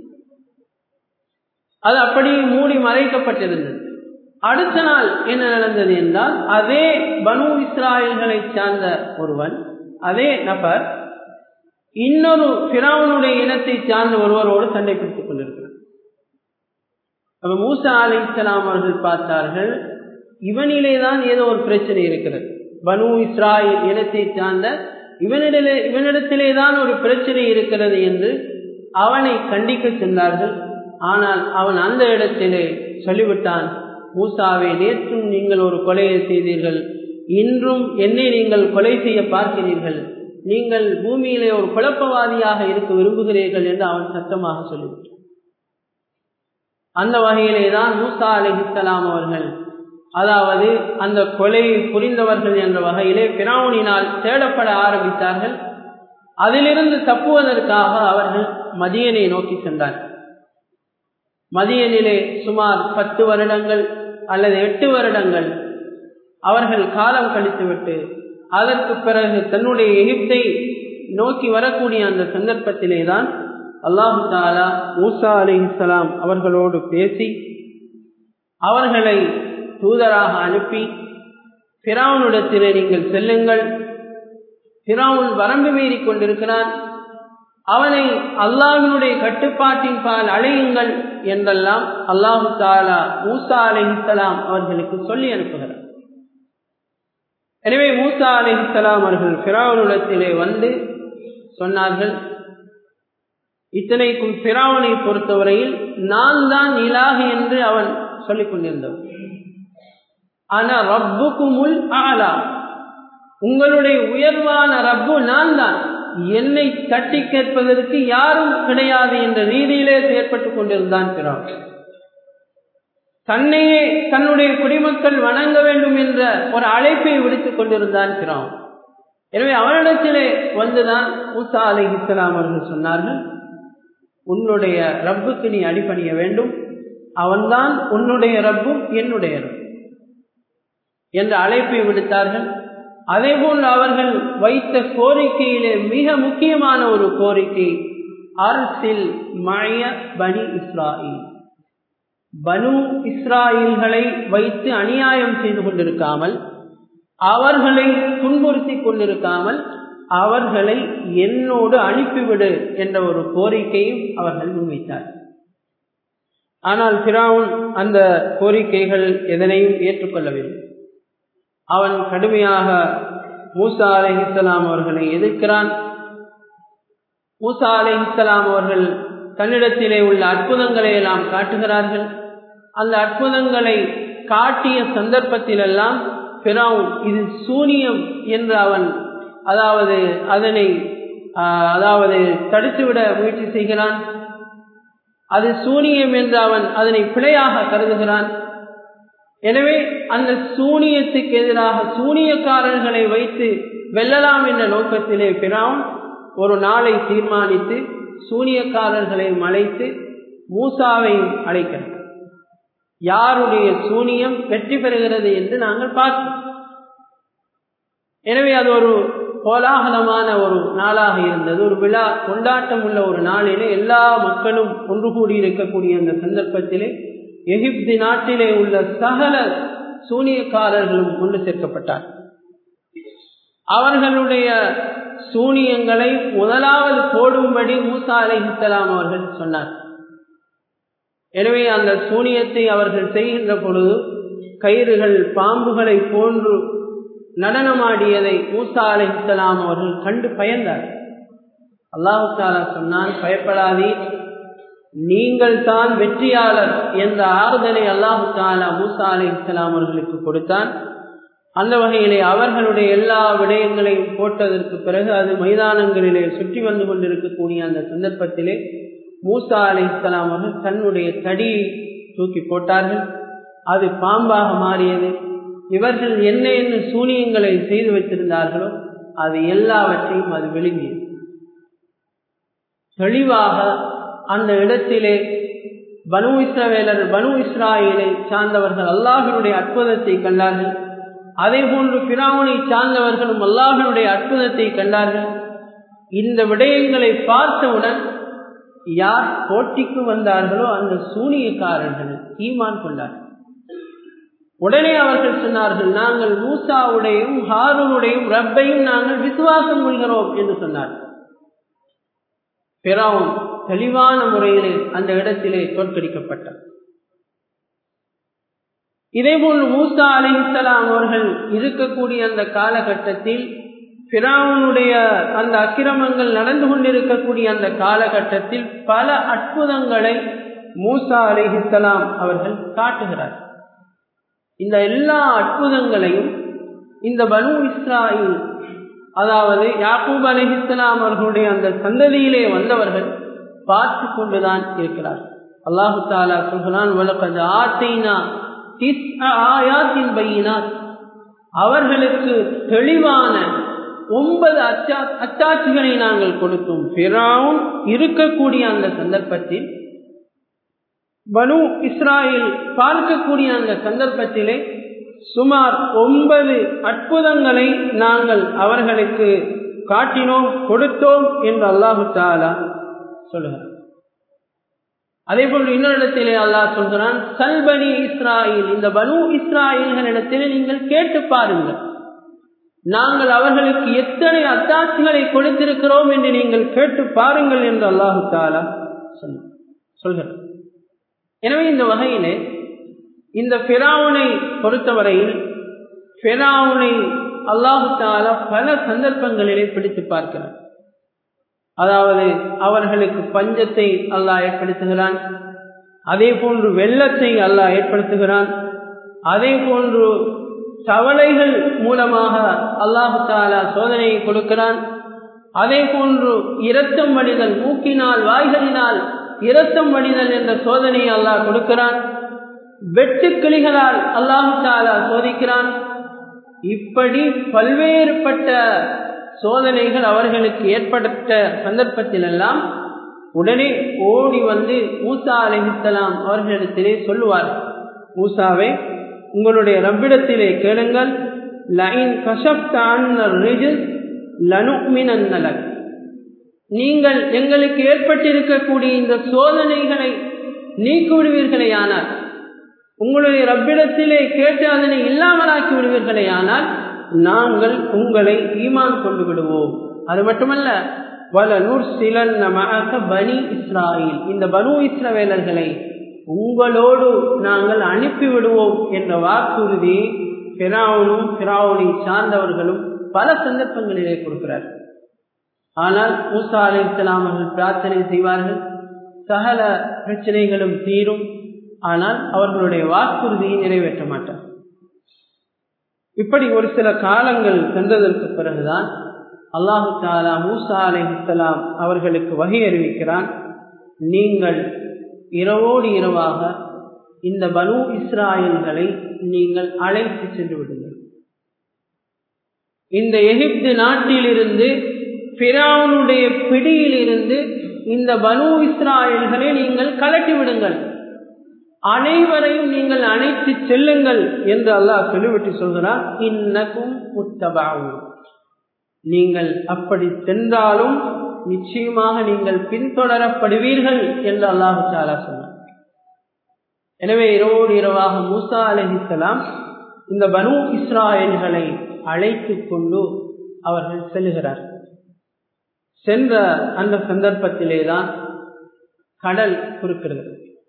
அது அப்படி மூடி மறைக்கப்பட்டிருந்தது அடுத்த நாள் என்ன நடந்தது என்றால் அதே பனு இஸ்ராயல்களை சார்ந்த ஒருவன் அதே நபர் இன்னொரு பிராவனுடைய இனத்தை சார்ந்த ஒருவரோடு சண்டை பிடித்துக் கொண்டிருக்கிறார் அப்ப மூசா அலி இஸ்லாம் அவர்கள் பார்த்தார்கள் இவனிலே தான் ஏதோ ஒரு பிரச்சனை இருக்கிறது பனு இஸ்ராயில் இனத்தை சார்ந்த இவனிடலே இவனிடத்திலே தான் ஒரு பிரச்சனை இருக்கிறது என்று அவனை கண்டிக்க சென்றார்கள் ஆனால் அவன் அந்த இடத்திலே சொல்லிவிட்டான் மூசாவை நேற்றும் நீங்கள் ஒரு கொலையை செய்தீர்கள் இன்றும் என்னை நீங்கள் கொலை செய்ய பார்க்கிறீர்கள் நீங்கள் பூமியிலே ஒரு குழப்பவாதியாக இருக்க விரும்புகிறீர்கள் என்று அவன் சத்தமாக சொல்லிவிட்டான் அந்த வகையிலே தான் மூசா அலிஹிஸ்லாம் அவர்கள் அதாவது அந்த கொலையை புரிந்தவர்கள் என்ற வகையிலே பிராவுனினால் தேடப்பட ஆரம்பித்தார்கள் அதிலிருந்து தப்புவதற்காக அவர்கள் மதியனை நோக்கி சென்றார்கள் மதியனிலே சுமார் பத்து வருடங்கள் அல்லது எட்டு வருடங்கள் அவர்கள் காலம் கழித்துவிட்டு அதற்கு பிறகு தன்னுடைய எகிப்தை நோக்கி வரக்கூடிய அந்த சந்தர்ப்பத்திலே தான் அல்லாஹு தாலா மூசா அலி இஸ்லாம் அவர்களோடு பேசி அவர்களை தூதராக அனுப்பி பிராவுனிடத்திலே நீங்கள் செல்லுங்கள் பிராவுன் வரம்பு மீறி கொண்டிருக்கிறான் அவனை அல்லாஹினுடைய கட்டுப்பாட்டின் பால் அழையுங்கள் என்றெல்லாம் அல்லாஹு தாலா மூசா அலிஹிஸ்லாம் அவர்களுக்கு சொல்லி அனுப்புகிறார் எனவே மூசா அலிஹிஸ்லாம் அவர்கள் பிராவனிடத்திலே வந்து சொன்னார்கள் இத்தனைக்கும் பிராவனை பொறுத்தவரையில் நான் தான் இலாகு என்று அவன் சொல்லிக் கொண்டிருந்தவன் ஆனா ரப்புக்குமுல் ஆலா உங்களுடைய உயர்வான ரப்பு நான் தான் என்னை தட்டி கேட்பதற்கு யாரும் கிடையாது என்ற ரீதியிலே செயற்பட்டுக் கொண்டிருந்தான் பிறான் தன்னையே தன்னுடைய குடிமக்கள் வணங்க வேண்டும் என்ற ஒரு அழைப்பை விடுத்துக் கொண்டிருந்தான் பிறான் எனவே அவனிடத்திலே வந்துதான் மூசா அலி இஸ்லாம் அவர்கள் சொன்னார்கள் உன்னுடைய ரப்புக்கு நீ அடிபணிய வேண்டும் அவன்தான் உன்னுடைய ரப்பும் என்னுடைய ரப்பு என்ற அழைப்பை விடுத்தார்கள் அதேபோல் அவர்கள் வைத்த கோரிக்கையிலே மிக முக்கியமான ஒரு கோரிக்கை அரசில் மழைய பனி இஸ்ராயில் பனு இஸ்ராயில்களை வைத்து அநியாயம் செய்து கொண்டிருக்காமல் அவர்களை துன்புறுத்தி கொண்டிருக்காமல் அவர்களை என்னோடு அனுப்பிவிடு என்ற ஒரு கோரிக்கையும் அவர்கள் முன்வைத்தார் ஆனால் பிராவுன் அந்த கோரிக்கைகள் எதனையும் ஏற்றுக்கொள்ளவில்லை அவன் கடுமையாக மூசா அலிஹிஸ்லாம் அவர்களை எதிர்க்கிறான் மூசா அலிஹிஸ்லாம் அவர்கள் தன்னிடத்திலே உள்ள அற்புதங்களை எல்லாம் காட்டுகிறார்கள் அந்த அற்புதங்களை காட்டிய சந்தர்ப்பத்திலெல்லாம் பிராவுன் இது சூனியம் என்று அவன் அதாவது அதனை அதாவது தடுத்துவிட முயற்சி செய்கிறான் அது சூனியம் என்று அவன் அதனை பிழையாக கருதுகிறான் எனவே அந்த சூனியத்துக்கு எதிராக சூனியக்காரர்களை வைத்து வெல்லலாம் என்ற நோக்கத்திலே பிரான் ஒரு நாளை தீர்மானித்து சூனியக்காரர்களை அழைத்து மூசாவையும் அழைக்கிறார் யாருடைய சூனியம் வெற்றி பெறுகிறது என்று நாங்கள் பார்க்கிறோம் எனவே அது ஒரு கோலாகலமான ஒரு நாளாக இருந்தது ஒரு விழா கொண்டாட்டம் உள்ள ஒரு நாளிலே எல்லா மக்களும் ஒன்று கூடி இருக்கக்கூடிய அந்த சந்தர்ப்பத்திலே எகிப்து நாட்டிலே உள்ள சகல சூனியக்காரர்களும் கொண்டு சேர்க்கப்பட்டார் அவர்களுடைய சூனியங்களை முதலாவது போடும்படி மூசா அலைஹிஸ்லாம் அவர்கள் சொன்னார் எனவே அந்த சூனியத்தை அவர்கள் செய்கின்ற பொழுது கயிறுகள் பாம்புகளை போன்று நடனமாடியதை மூசா அலைஹிஸ்லாம் அவர்கள் கண்டு பயந்தார் அல்லாஹு தாலா சொன்னால் பயப்படாதே நீங்கள் தான் வெற்றியாளர் என்ற ஆறுதலை அல்லாஹு தாலா மூசா அலி இஸ்லாம் அவர்களுக்கு கொடுத்தான் அந்த வகையிலே அவர்களுடைய எல்லா விடயங்களையும் போட்டதற்கு பிறகு அது மைதானங்களிலே சுற்றி வந்து கொண்டிருக்கக்கூடிய அந்த சந்தர்ப்பத்திலே மூசா அலி இஸ்லாம் அவர்கள் தன்னுடைய தடியை தூக்கி போட்டார்கள் அது பாம்பாக மாறியது இவர்கள் என்ன என்ன சூனியங்களை செய்து வைத்திருந்தார்களோ அது எல்லாவற்றையும் அது விழுங்கியது தெளிவாக அந்த இடத்திலே பனு இஸ்ரவேலர் பனு இஸ்ராயலை சார்ந்தவர்கள் அல்லாஹினுடைய அற்புதத்தை கண்டார்கள் அதே போன்று பிராவனை சார்ந்தவர்களும் அல்லாஹினுடைய அற்புதத்தை கண்டார்கள் இந்த விடயங்களை பார்த்தவுடன் யார் போட்டிக்கு வந்தார்களோ அந்த சூனியக்காரர்கள் ஈமான் கொண்டார்கள் உடனே அவர்கள் சொன்னார்கள் நாங்கள் மூசாவுடையும் ஹாரூனுடையும் ரப்பையும் நாங்கள் விசுவாசம் கொள்கிறோம் என்று சொன்னார்கள் பிறவும் தெளிவான முறையிலே அந்த இடத்திலே தோற்கடிக்கப்பட்டார் இதேபோல் மூசா அலிசலாம் அவர்கள் இருக்கக்கூடிய அந்த காலகட்டத்தில் பிராவனுடைய அந்த அக்கிரமங்கள் நடந்து கொண்டிருக்கக்கூடிய அந்த காலகட்டத்தில் பல அற்புதங்களை மூசா அலிஹிசலாம் அவர்கள் காட்டுகிறார் இந்த எல்லா அற்புதங்களையும் இந்த பனு இஸ்ராயில் அதாவது யாக்கூப் அலிஹிஸ்லாம் அவர்களுடைய அந்த சந்ததியிலே வந்தவர்கள் பார்த்து கொண்டுதான் இருக்கிறார் அல்லாஹு தாலா சொல்கிறான் வழக்கது ஆத்தைனா ஆயாத்தின் பையினாத் அவர்களுக்கு தெளிவான ஒன்பது அச்சா அச்சாட்சிகளை நாங்கள் கொடுத்தோம் பிறாவும் இருக்கக்கூடிய அந்த சந்தர்ப்பத்தில் பனு இஸ்ராயில் பார்க்கக்கூடிய அந்த சந்தர்ப்பத்திலே சுமார் ஒன்பது அற்புதங்களை நாங்கள் அவர்களுக்கு காட்டினோம் கொடுத்தோம் என்று அல்லாஹு தாலா சொல்லுகிறார் அதே போல் இன்னொரு இடத்திலே அல்லாஹ் சொல்கிறான் சல்பனி இஸ்ராயில் இந்த பனு இஸ்ராயல்களிடத்திலே நீங்கள் கேட்டு பாருங்கள் நாங்கள் அவர்களுக்கு எத்தனை அத்தாட்சிகளை கொடுத்திருக்கிறோம் என்று நீங்கள் கேட்டு பாருங்கள் என்று அல்லாஹு தாலா சொல்கிறார் எனவே இந்த வகையிலே இந்த பிராவுனை பொறுத்தவரையில் பிராவுனை அல்லாஹு தாலா பல சந்தர்ப்பங்களிலே பிடித்து பார்க்கிறார் அதாவது அவர்களுக்கு பஞ்சத்தை அல்லாஹ் ஏற்படுத்துகிறான் அதே போன்று வெள்ளத்தை அல்லாஹ் ஏற்படுத்துகிறான் அதே போன்று தவளைகள் மூலமாக அல்லாஹு தாலா சோதனையை கொடுக்கிறான் அதே போன்று இரத்தம் வடிதல் மூக்கினால் வாய்களினால் இரத்தம் வடிதல் என்ற சோதனையை அல்லாஹ் கொடுக்கிறான் வெட்டுக்கிளிகளால் அல்லாஹு தாலா சோதிக்கிறான் இப்படி பல்வேறுபட்ட சோதனைகள் அவர்களுக்கு ஏற்பட்ட சந்தர்ப்பத்திலெல்லாம் உடனே ஓடி வந்து மூசா அலிஹித்தலாம் அவர்களிடத்திலே சொல்லுவார் மூசாவை உங்களுடைய ரப்பிடத்திலே கேளுங்கள் லைன் லனுமினன்னலக் நீங்கள் எங்களுக்கு ஏற்பட்டிருக்கக்கூடிய இந்த சோதனைகளை நீக்கி விடுவீர்களே ஆனால் உங்களுடைய ரப்பிடத்திலே கேட்டு அதனை இல்லாமலாக்கி விடுவீர்களே ஆனால் நாங்கள் உங்களை ஈமான் கொண்டு விடுவோம் அது மட்டுமல்ல வல நூர் சிலன் பனி இஸ்ராயில் இந்த பனு இஸ்ரவேலர்களை உங்களோடு நாங்கள் அனுப்பி விடுவோம் என்ற வாக்குறுதியை பிராவனும் பிராவனை சார்ந்தவர்களும் பல சந்தர்ப்பங்களிலே கொடுக்கிறார் ஆனால் மூசா அலி இஸ்லாம் அவர்கள் பிரார்த்தனை செய்வார்கள் சகல பிரச்சனைகளும் தீரும் ஆனால் அவர்களுடைய வாக்குறுதியை நிறைவேற்ற மாட்டார் இப்படி ஒரு சில காலங்கள் சென்றதற்கு பிறகுதான் அல்லாஹு தாலா மூசா அலை இஸ்லாம் அவர்களுக்கு வகை அறிவிக்கிறான் நீங்கள் இரவோடு இரவாக இந்த பனு இஸ்ராயல்களை நீங்கள் அழைத்து சென்று விடுங்கள் இந்த எகிப்து நாட்டிலிருந்து பிராவுனுடைய பிடியிலிருந்து இந்த பனு இஸ்ராயல்களை நீங்கள் கலட்டி விடுங்கள் அனைவரையும் நீங்கள் அழைத்து செல்லுங்கள் என்று அல்லாஹ் சொல்லிவிட்டு சொல்கிறார் இன்னக்கும் முத்தபாவும் நீங்கள் அப்படி சென்றாலும் நிச்சயமாக நீங்கள் பின்தொடரப்படுவீர்கள் என்று அல்லாஹு சாலா சொன்னார் எனவே இரவோடு இரவாக மூசா அலஹிசலாம் இந்த பனு இஸ்ராயல்களை அழைத்து கொண்டு அவர்கள் செல்லுகிறார் சென்ற அந்த சந்தர்ப்பத்திலேதான் கடல் குறுக்கிறது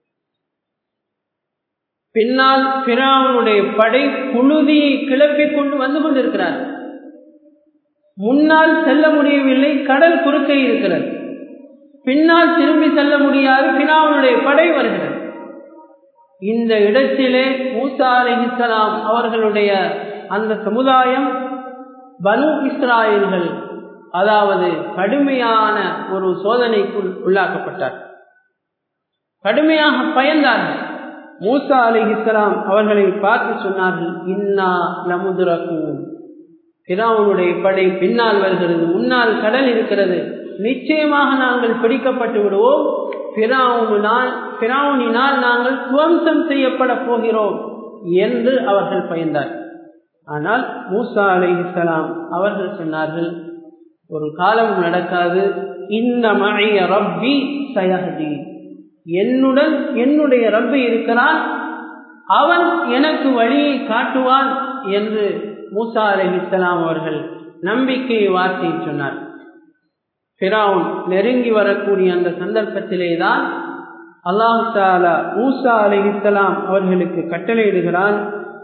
பின்னால் பிராவனுடைய படை புழுதியை கிளப்பிக் கொண்டு வந்து கொண்டிருக்கிறார் முன்னால் செல்ல முடியவில்லை கடல் குறுக்கே இருக்கிறது பின்னால் திரும்பி செல்ல முடியாது பினாவனுடைய படை வருகிறது இந்த இடத்திலே மூசா அலிஹிசலாம் அவர்களுடைய அந்த சமுதாயம் பனு இஸ்ராயல்கள் அதாவது கடுமையான ஒரு சோதனைக்குள் உள்ளாக்கப்பட்டார் கடுமையாக பயந்தார்கள் மூசா அலி இஸ்லாம் அவர்களை பார்த்து சொன்னார்கள் இன்னா நமுதுரக்கும் பிராவுனுடைய படை பின்னால் வருகிறது முன்னால் கடல் இருக்கிறது நிச்சயமாக நாங்கள் பிடிக்கப்பட்டு விடுவோம் பிராவுனால் பிராவுனினால் நாங்கள் துவம்சம் செய்யப்பட போகிறோம் என்று அவர்கள் பயந்தார் ஆனால் மூசா அலை இஸ்லாம் அவர்கள் சொன்னார்கள் ஒரு காலம் நடக்காது இந்த மழைய ரப்பி சயஹதி என்னுடன் என்னுடைய ரப்பி இருக்கிறான் அவன் எனக்கு வழியை காட்டுவான் என்று மூசா அலை இஸ்லாம் அவர்கள் நம்பிக்கை வார்த்தை சொன்னார் பிராவுன் நெருங்கி வரக்கூடிய அந்த சந்தர்ப்பத்திலே தான் அல்லாஹு தாலா மூசா அலை இஸ்லாம் அவர்களுக்கு கட்டளையிடுகிறான்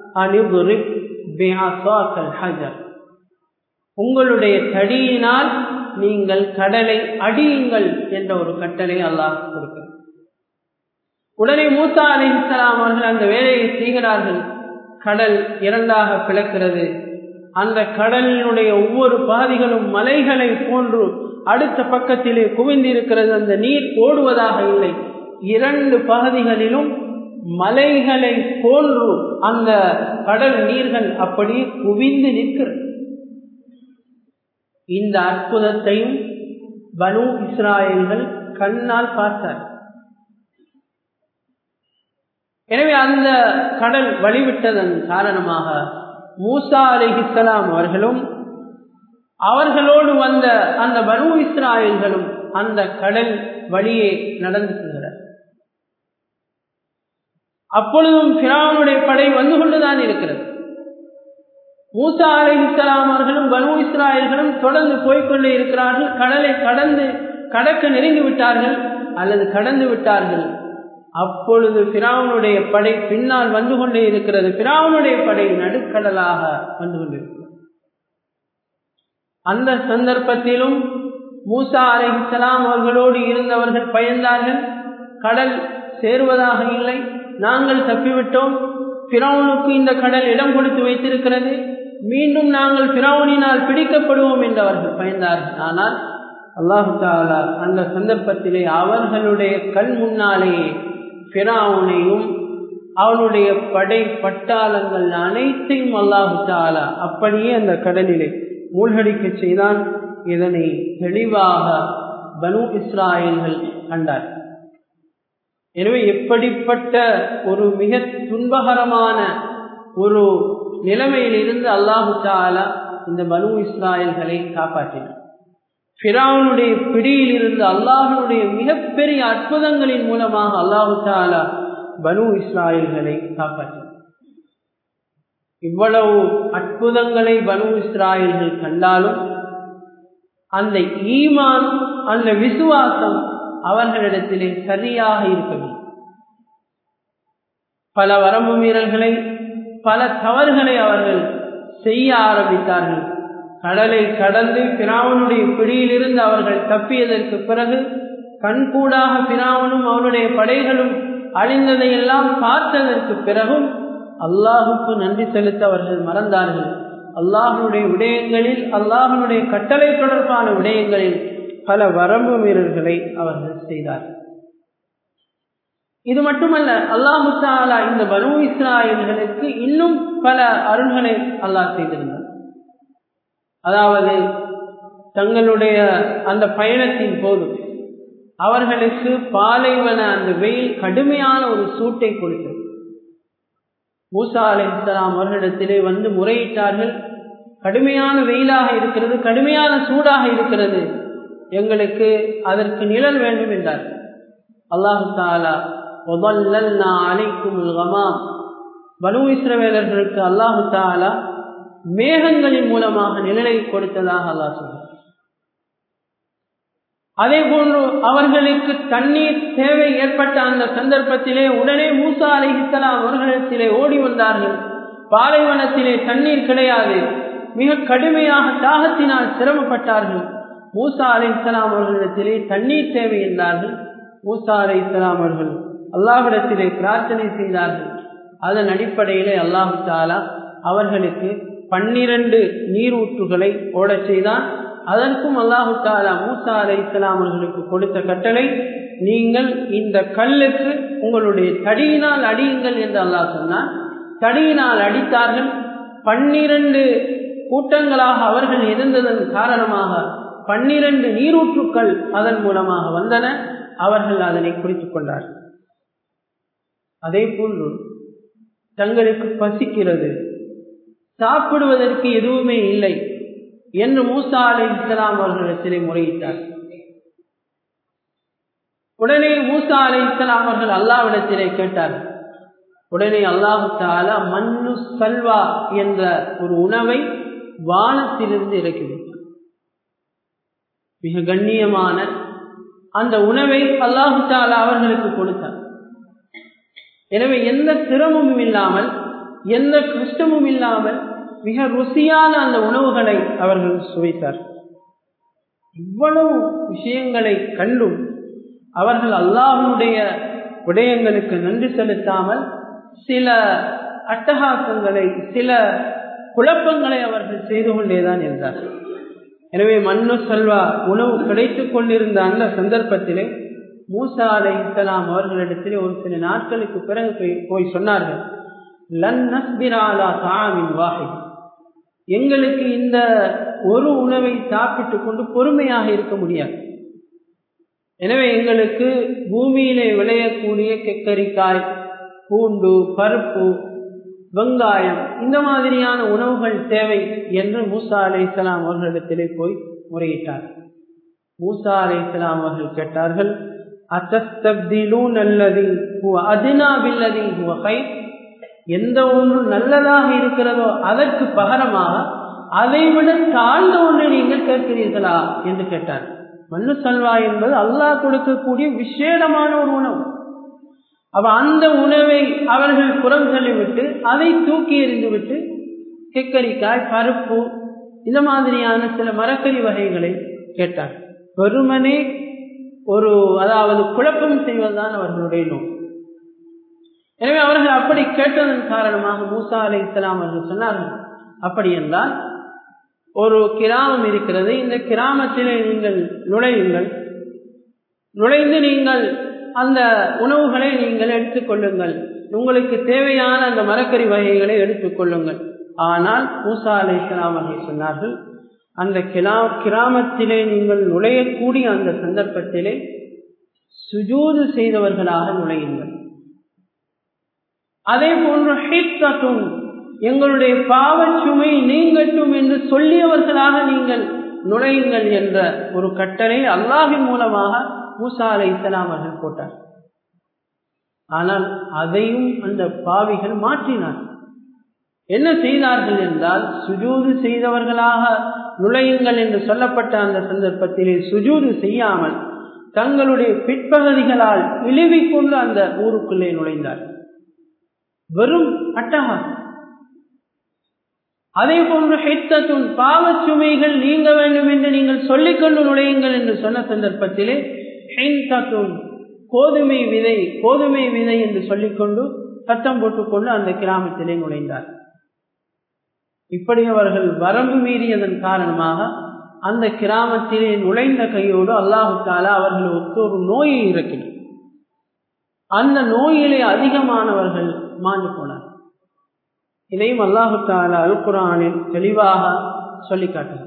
உங்களுடைய தடியினால் நீங்கள் கடலை அடியுங்கள் என்ற ஒரு கட்டளை அல்லாஹ் கொடுக்கிறார் உடனே மூசா அலி இஸ்லாம் அவர்கள் அந்த வேலையை செய்கிறார்கள் கடல் இரண்டாக பிளக்கிறது அந்த கடலினுடைய ஒவ்வொரு பாதிகளும் மலைகளை போன்று அடுத்த பக்கத்திலே குவிந்திருக்கிறது அந்த நீர் ஓடுவதாக இல்லை இரண்டு பகுதிகளிலும் மலைகளை போன்று அந்த கடல் நீர்கள் அப்படியே குவிந்து நிற்கிறது இந்த அற்புதத்தையும் பனு இஸ்ராயல்கள் கண்ணால் பார்த்தார் எனவே அந்த கடல் வழிவிட்டதன் காரணமாக மூசா அலிஹிஸ்லாம் அவர்களும் அவர்களோடு வந்த அந்த பனு இஸ்ராயல்களும் அந்த கடல் வழியே நடந்து செல்கிறார் அப்பொழுதும் பிராவனுடைய படை வந்து கொண்டுதான் இருக்கிறது மூசா அலை இஸ்லாம் அவர்களும் பனு இஸ்ராயல்களும் தொடர்ந்து போய்கொண்டே இருக்கிறார்கள் கடலை கடந்து கடக்க நெருங்கி விட்டார்கள் அல்லது கடந்து விட்டார்கள் அப்பொழுது பிராவனுடைய படை பின்னால் வந்து கொண்டே இருக்கிறது பிராவனுடைய படை நடுக்கடலாக வந்து கொண்டிருக்கிறது அந்த சந்தர்ப்பத்திலும் மூசா அலை இஸ்லாம் அவர்களோடு இருந்தவர்கள் பயந்தார்கள் கடல் சேருவதாக இல்லை நாங்கள் தப்பிவிட்டோம் பிராவுனுக்கு இந்த கடல் இடம் கொடுத்து வைத்திருக்கிறது மீண்டும் நாங்கள் பிராவுனினால் பிடிக்கப்படுவோம் என்று அவர்கள் பயந்தார்கள் ஆனால் அல்லாஹு தாலா அந்த சந்தர்ப்பத்திலே அவர்களுடைய கண் முன்னாலேயே பிராவுனையும் அவனுடைய படை பட்டாளங்கள் அனைத்தையும் அல்லாஹு தாலா அப்படியே அந்த கடலிலே மூழ்கடிக்க செய்தான் இதனை தெளிவாக பனு இஸ்ராயல்கள் கண்டார் எனவே எப்படிப்பட்ட ஒரு மிக துன்பகரமான ஒரு நிலைமையிலிருந்து அல்லாஹு தாலா இந்த பனு இஸ்ராயல்களை காப்பாற்றினார் பிராவுனுடைய பிடியில் இருந்து அல்லாஹனுடைய மிகப்பெரிய அற்புதங்களின் மூலமாக அல்லாஹு தாலா பனு இஸ்ராயல்களை காப்பாற்றினார் இவ்வளவு அற்புதங்களை பனு இஸ்ராயல்கள் கண்டாலும் அந்த ஈமான் அந்த விசுவாசம் அவர்களிடத்திலே சரியாக இருக்கவில்லை பல வரம்பு மீறல்களை பல தவறுகளை அவர்கள் செய்ய ஆரம்பித்தார்கள் கடலை கடந்து பிராவனுடைய பிடியிலிருந்து அவர்கள் தப்பியதற்கு பிறகு கண்கூடாக பிராவனும் அவனுடைய படைகளும் அழிந்ததையெல்லாம் பார்த்ததற்கு பிறகும் அல்லாஹுக்கு நன்றி செலுத்த அவர்கள் மறந்தார்கள் அல்லாஹனுடைய விடயங்களில் அல்லாஹனுடைய கட்டளை தொடர்பான விடயங்களில் பல வரம்பு மீறல்களை அவர்கள் செய்தார்கள் இது மட்டுமல்ல அல்லாஹு தாலா இந்த பனு இஸ்ராயல்களுக்கு இன்னும் பல அருள்களை அல்லாஹ் செய்திருந்தார் அதாவது தங்களுடைய அந்த பயணத்தின் போது அவர்களுக்கு பாலைவன அந்த வெயில் கடுமையான ஒரு சூட்டை கொடுத்தது மூசா அலை இஸ்லாம் அவர்களிடத்திலே வந்து முறையிட்டார்கள் கடுமையான வெயிலாக இருக்கிறது கடுமையான சூடாக இருக்கிறது எங்களுக்கு அதற்கு நிழல் வேண்டும் என்றார் அல்லாஹு தாலா அலைக்கும் பனு இஸ்ரவேலர்களுக்கு அல்லாஹு தாலா மேகங்களின் மூலமாக நிழலை கொடுத்ததாக அல்லாஹ் சொல்றார் அதே போன்று அவர்களுக்கு தண்ணீர் தேவை ஏற்பட்ட அந்த சந்தர்ப்பத்திலே உடனே மூசா அலை இஸ்லாம் அவர்களிடத்திலே ஓடி வந்தார்கள் பாலைவனத்திலே தண்ணீர் கிடையாது மிக கடுமையாக தாகத்தினால் சிரமப்பட்டார்கள் மூசா அலை இஸ்லாம் அவர்களிடத்திலே தண்ணீர் தேவை என்றார்கள் மூசா அலை இஸ்லாம் அவர்கள் அல்லாஹிடத்திலே பிரார்த்தனை செய்தார்கள் அதன் அடிப்படையிலே அல்லாஹு தாலா அவர்களுக்கு பன்னிரண்டு நீரூற்றுகளை ஓடச் செய்தான் அதற்கும் அல்லாஹு தாலா மூசா அலை இஸ்லாம் அவர்களுக்கு கொடுத்த கட்டளை நீங்கள் இந்த கல்லுக்கு உங்களுடைய தடியினால் அடியுங்கள் என்று அல்லாஹ் சொன்னான் தடியினால் அடித்தார்கள் பன்னிரண்டு கூட்டங்களாக அவர்கள் இருந்ததன் காரணமாக பன்னிரண்டு நீரூற்றுக்கள் அதன் மூலமாக வந்தன அவர்கள் அதனை குடித்துக் கொண்டார்கள் அதே போன்று தங்களுக்கு பசிக்கிறது சாப்பிடுவதற்கு எதுவுமே இல்லை என்று மூசா அலை இஸ்லாம் அவர்களிடத்திலே முறையிட்டார் உடனே மூசா அலை இஸ்லாம் அவர்கள் அல்லாவிடத்திலே கேட்டார்கள் உடனே அல்லாஹு தாலா மண்ணு சல்வா என்ற ஒரு உணவை வானத்திலிருந்து இறக்கிவிட்டார் மிக கண்ணியமான அந்த உணவை அல்லாஹு தாலா அவர்களுக்கு கொடுத்தார் எனவே எந்த சிரமமும் இல்லாமல் எந்த கஷ்டமும் இல்லாமல் மிக ருசியான அந்த உணவுகளை அவர்கள் சுவைத்தார் இவ்வளவு விஷயங்களை கண்டும் அவர்கள் அல்லாஹனுடைய விடயங்களுக்கு நன்றி செலுத்தாமல் சில அட்டகாசங்களை சில குழப்பங்களை அவர்கள் செய்து கொண்டேதான் இருந்தார் எனவே மண்ணு செல்வா உணவு கிடைத்துக் கொண்டிருந்த அந்த சந்தர்ப்பத்திலே மூசா அலை இஸ்லாம் அவர்களிடத்திலே ஒரு சில நாட்களுக்கு பிறகு போய் போய் சொன்னார்கள் லன் நஸ்பிராலா தாமின் வாகை எங்களுக்கு இந்த ஒரு உணவை சாப்பிட்டு கொண்டு பொறுமையாக இருக்க முடியாது எனவே எங்களுக்கு பூமியிலே விளையக்கூடிய கெக்கரிக்காய் பூண்டு பருப்பு வெங்காயம் இந்த மாதிரியான உணவுகள் தேவை என்று மூசா அலை இஸ்லாம் அவர்களிடத்திலே போய் முறையிட்டார் மூசா அலை இஸ்லாம் அவர்கள் கேட்டார்கள் அத்தஸ்தப்திலூன் அல்லது அதினா பில்லதி ஹை எந்த ஒன்று நல்லதாக இருக்கிறதோ அதற்கு பகரமாக அதை விட தாழ்ந்த ஒன்றை நீங்கள் கேட்கிறீர்களா என்று கேட்டார் மண்ணு சல்வா என்பது அல்லாஹ் கொடுக்கக்கூடிய விசேடமான ஒரு உணவு அப்ப அந்த உணவை அவர்கள் புறம் சொல்லிவிட்டு அதை தூக்கி எறிந்துவிட்டு கெக்கரிக்காய் பருப்பு இந்த மாதிரியான சில மரக்கறி வகைகளை கேட்டார் வெறுமனே ஒரு அதாவது குழப்பம் செய்வதுதான் அவர்களுடைய நோய் எனவே அவர்கள் அப்படி கேட்டதன் காரணமாக மூசா அலை இஸ்லாம் அவர்கள் சொன்னார்கள் அப்படி என்றால் ஒரு கிராமம் இருக்கிறது இந்த கிராமத்திலே நீங்கள் நுழையுங்கள் நுழைந்து நீங்கள் அந்த உணவுகளை நீங்கள் எடுத்துக்கொள்ளுங்கள் உங்களுக்கு தேவையான அந்த மரக்கறி வகைகளை எடுத்துக்கொள்ளுங்கள் ஆனால் மூசா அலை இஸ்லாம் அவர்கள் சொன்னார்கள் அந்த கிரா கிராமத்திலே நீங்கள் நுழையக்கூடிய அந்த சந்தர்ப்பத்திலே சுஜூது செய்தவர்களாக நுழையுங்கள் அதே போன்று ஹித்தத்தும் எங்களுடைய பாவச்சுமை நீங்கட்டும் என்று சொல்லியவர்களாக நீங்கள் நுழையுங்கள் என்ற ஒரு கட்டளை அல்லாஹின் மூலமாக மூசா அலை இஸ்லாம் அவர்கள் போட்டார் ஆனால் அதையும் அந்த பாவிகள் மாற்றினார் என்ன செய்தார்கள் என்றால் சுஜூது செய்தவர்களாக நுழையுங்கள் என்று சொல்லப்பட்ட அந்த சந்தர்ப்பத்திலே சுஜூது செய்யாமல் தங்களுடைய பிற்பகுதிகளால் இழுவிக்கொண்டு அந்த ஊருக்குள்ளே நுழைந்தார் வெறும் அட்டகாசம் அதே போன்று ஹெத்தத்துன் பாவச்சுமைகள் நீங்க வேண்டும் என்று நீங்கள் சொல்லிக்கொண்டு நுழையுங்கள் என்று சொன்ன சந்தர்ப்பத்திலே ஹெய்தத்துன் கோதுமை விதை கோதுமை விதை என்று சொல்லிக்கொண்டு சத்தம் போட்டுக்கொண்டு அந்த கிராமத்திலே நுழைந்தார் இப்படி அவர்கள் வரம்பு மீறியதன் காரணமாக அந்த கிராமத்திலே நுழைந்த கையோடு அல்லாஹு தாலா அவர்களுக்கு ஒரு நோயை இறக்கினார் அந்த நோயிலே அதிகமானவர்கள் மாண்டு போனார் இதையும் அல்லாஹு தாலா அல் குரானில் தெளிவாக சொல்லி காட்டுகிறார்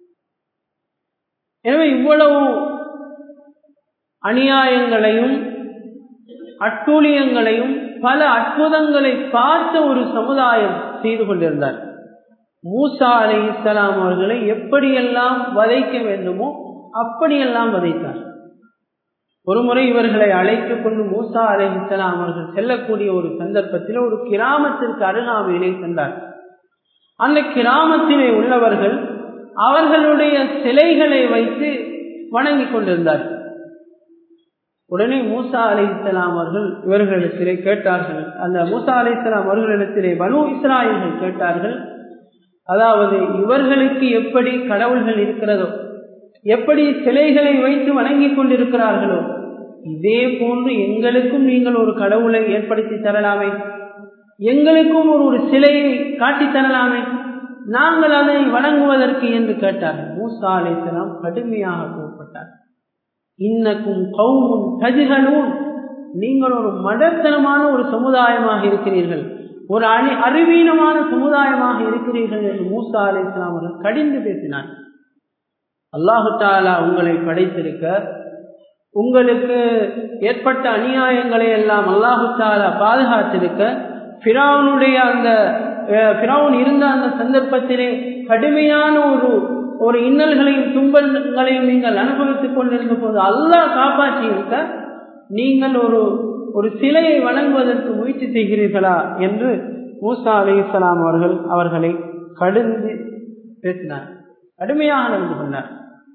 எனவே இவ்வளவு அநியாயங்களையும் அட்டூழியங்களையும் பல அற்புதங்களை பார்த்த ஒரு சமுதாயம் செய்து கொண்டிருந்தார் மூசா அலை இஸ்லாம் அவர்களை எப்படியெல்லாம் வதைக்க வேண்டுமோ அப்படியெல்லாம் வதைத்தார் ஒருமுறை இவர்களை அழைத்துக் கொண்டு மூசா அலை இஸ்லாம் அவர்கள் செல்லக்கூடிய ஒரு சந்தர்ப்பத்தில் ஒரு கிராமத்திற்கு அருகாமையிலே சென்றார் அந்த கிராமத்திலே உள்ளவர்கள் அவர்களுடைய சிலைகளை வைத்து வணங்கிக் கொண்டிருந்தார்கள் உடனே மூசா அலை இஸ்லாம் அவர்கள் இவர்களிடத்திலே கேட்டார்கள் அந்த மூசா அலை இஸ்லாம் அவர்களிடத்திலே பனு இஸ்ராயல்கள் கேட்டார்கள் அதாவது இவர்களுக்கு எப்படி கடவுள்கள் இருக்கிறதோ எப்படி சிலைகளை வைத்து வணங்கிக் கொண்டிருக்கிறார்களோ இதே போன்று எங்களுக்கும் நீங்கள் ஒரு கடவுளை ஏற்படுத்தி தரலாமே எங்களுக்கும் ஒரு ஒரு சிலையை காட்டி தரலாமே நாங்கள் அதை வணங்குவதற்கு என்று கேட்டார்கள் மூசா அலைசலாம் கடுமையாக கோவப்பட்டார் இன்னக்கும் கவுமும் கதிகளும் நீங்கள் ஒரு மடத்தனமான ஒரு சமுதாயமாக இருக்கிறீர்கள் ஒரு அணி அறிவீனமான சமுதாயமாக இருக்கிறீர்கள் என்று மூசா அலி இஸ்லாம் அவர்கள் கடிந்து பேசினார் அல்லாஹு தாலா உங்களை படைத்திருக்க உங்களுக்கு ஏற்பட்ட அநியாயங்களை எல்லாம் அல்லாஹு தாலா பாதுகாத்திருக்க பிராவுனுடைய அந்த பிராவுன் இருந்த அந்த சந்தர்ப்பத்திலே கடுமையான ஒரு ஒரு இன்னல்களையும் துன்பங்களையும் நீங்கள் அனுபவித்துக் கொண்டிருந்த போது அல்லாஹ் காப்பாற்றி இருக்க நீங்கள் ஒரு ஒரு சிலையை வணங்குவதற்கு முயற்சி செய்கிறீர்களா என்று மூசா அலி இஸ்லாம் அவர்கள் அவர்களை கடுந்து பேசினார் கடுமையாக நடந்து கொண்டார்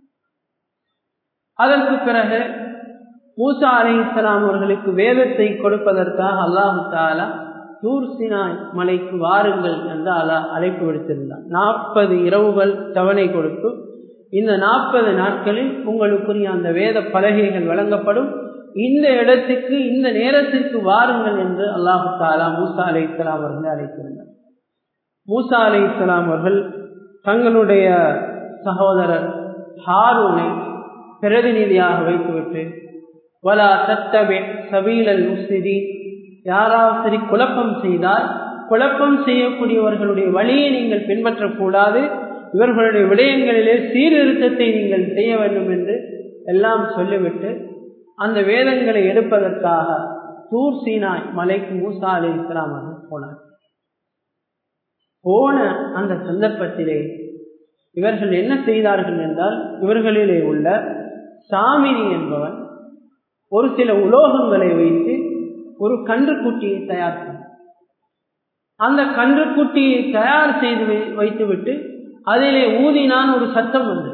அதற்கு பிறகு மூசா அலி இஸ்லாம் அவர்களுக்கு வேதத்தை கொடுப்பதற்காக அல்லாஹு தாலா தூர் சினாய் மலைக்கு வாருங்கள் என்று அல்லா அழைப்பு விடுத்திருந்தார் நாற்பது இரவுகள் தவணை கொடுத்து இந்த நாற்பது நாட்களில் உங்களுக்குரிய அந்த வேத பலகைகள் வழங்கப்படும் இந்த இடத்துக்கு இந்த நேரத்திற்கு வாருங்கள் என்று அல்லாஹு தாலா மூசா அலி இஸ்லாம் அவர்களை அழைத்திருந்தார் மூசா அலி இஸ்லாம் அவர்கள் தங்களுடைய சகோதரர் ஹாரூனை பிரதிநிதியாக வைத்துவிட்டு வலா தத்தபே சபீலல் முஸ்லிதி யாராவது சரி குழப்பம் செய்தால் குழப்பம் செய்யக்கூடியவர்களுடைய வழியை நீங்கள் பின்பற்றக்கூடாது இவர்களுடைய விடயங்களிலே சீர்திருத்தத்தை நீங்கள் செய்ய வேண்டும் என்று எல்லாம் சொல்லிவிட்டு அந்த வேதங்களை எடுப்பதற்காக தூர் சீனாய் மலைக்கு மூசா அலி இஸ்லாம் அவர்கள் போனார் போன அந்த சந்தர்ப்பத்திலே இவர்கள் என்ன செய்தார்கள் என்றால் இவர்களிலே உள்ள சாமினி என்பவன் ஒரு சில உலோகங்களை வைத்து ஒரு கன்றுக்குட்டியை தயார் செய்தார் அந்த கன்றுக்குட்டியை தயார் செய்து வைத்துவிட்டு அதிலே ஊதினான் ஒரு சத்தம் வந்தது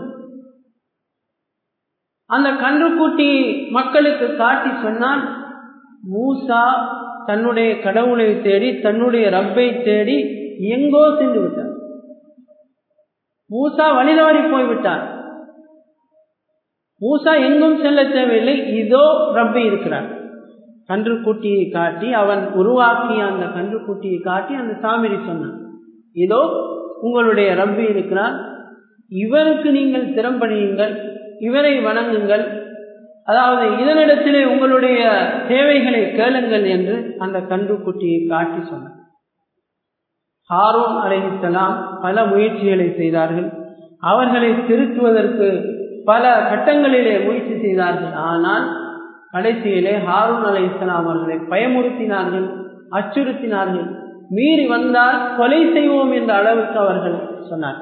அந்த கன்றுக்குட்டியை மக்களுக்கு காட்டி சொன்னான் மூசா தன்னுடைய கடவுளை தேடி தன்னுடைய ரப்பை தேடி எங்கோ சென்று விட்டார் மூசா வழிதவறி போய்விட்டார் மூசா எங்கும் செல்ல தேவையில்லை இதோ ரப்பை இருக்கிறார் கன்றுக்குட்டியை காட்டி அவன் உருவாக்கிய அந்த கன்றுக்குட்டியை காட்டி அந்த சாமிரி சொன்னான் இதோ உங்களுடைய ரப்பி இருக்கிறார் இவருக்கு நீங்கள் திறம்படியுங்கள் இவரை வணங்குங்கள் அதாவது இதனிடத்திலே உங்களுடைய தேவைகளை கேளுங்கள் என்று அந்த கன்றுக்குட்டியை காட்டி சொன்னார் ஹாரூன் அலைஹித்தலாம் பல முயற்சிகளை செய்தார்கள் அவர்களை திருத்துவதற்கு பல கட்டங்களிலே முயற்சி செய்தார்கள் ஆனால் கடைசியிலே ஹாரூன் அலை இஸ்லாம் அவர்களை பயமுறுத்தினார்கள் அச்சுறுத்தினார்கள் மீறி வந்தால் கொலை செய்வோம் என்ற அளவுக்கு அவர்கள் சொன்னார்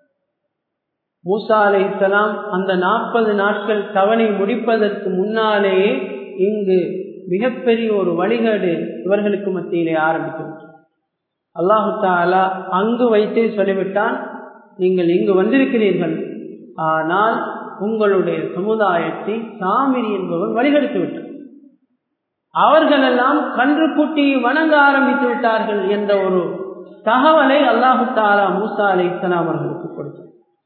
மூசா அலை இஸ்லாம் அந்த நாற்பது நாட்கள் தவணை முடிப்பதற்கு முன்னாலேயே இங்கு மிகப்பெரிய ஒரு வழிகேடு இவர்களுக்கு மத்தியிலே ஆரம்பித்தது அல்லாஹு தாலா அங்கு வைத்தே சொல்லிவிட்டான் நீங்கள் இங்கு வந்திருக்கிறீர்கள் ஆனால் உங்களுடைய சமுதாயத்தை சாமிரி என்பவன் வழிகெடுத்து விட்டார் அவர்களெல்லாம் கன்று குட்டியை வணங்க ஆரம்பித்து விட்டார்கள் என்ற ஒரு தகவலை அல்லாஹு தாலா மூசா அலி இஸ்லாம் அவர்களுக்கு கொடுத்தார்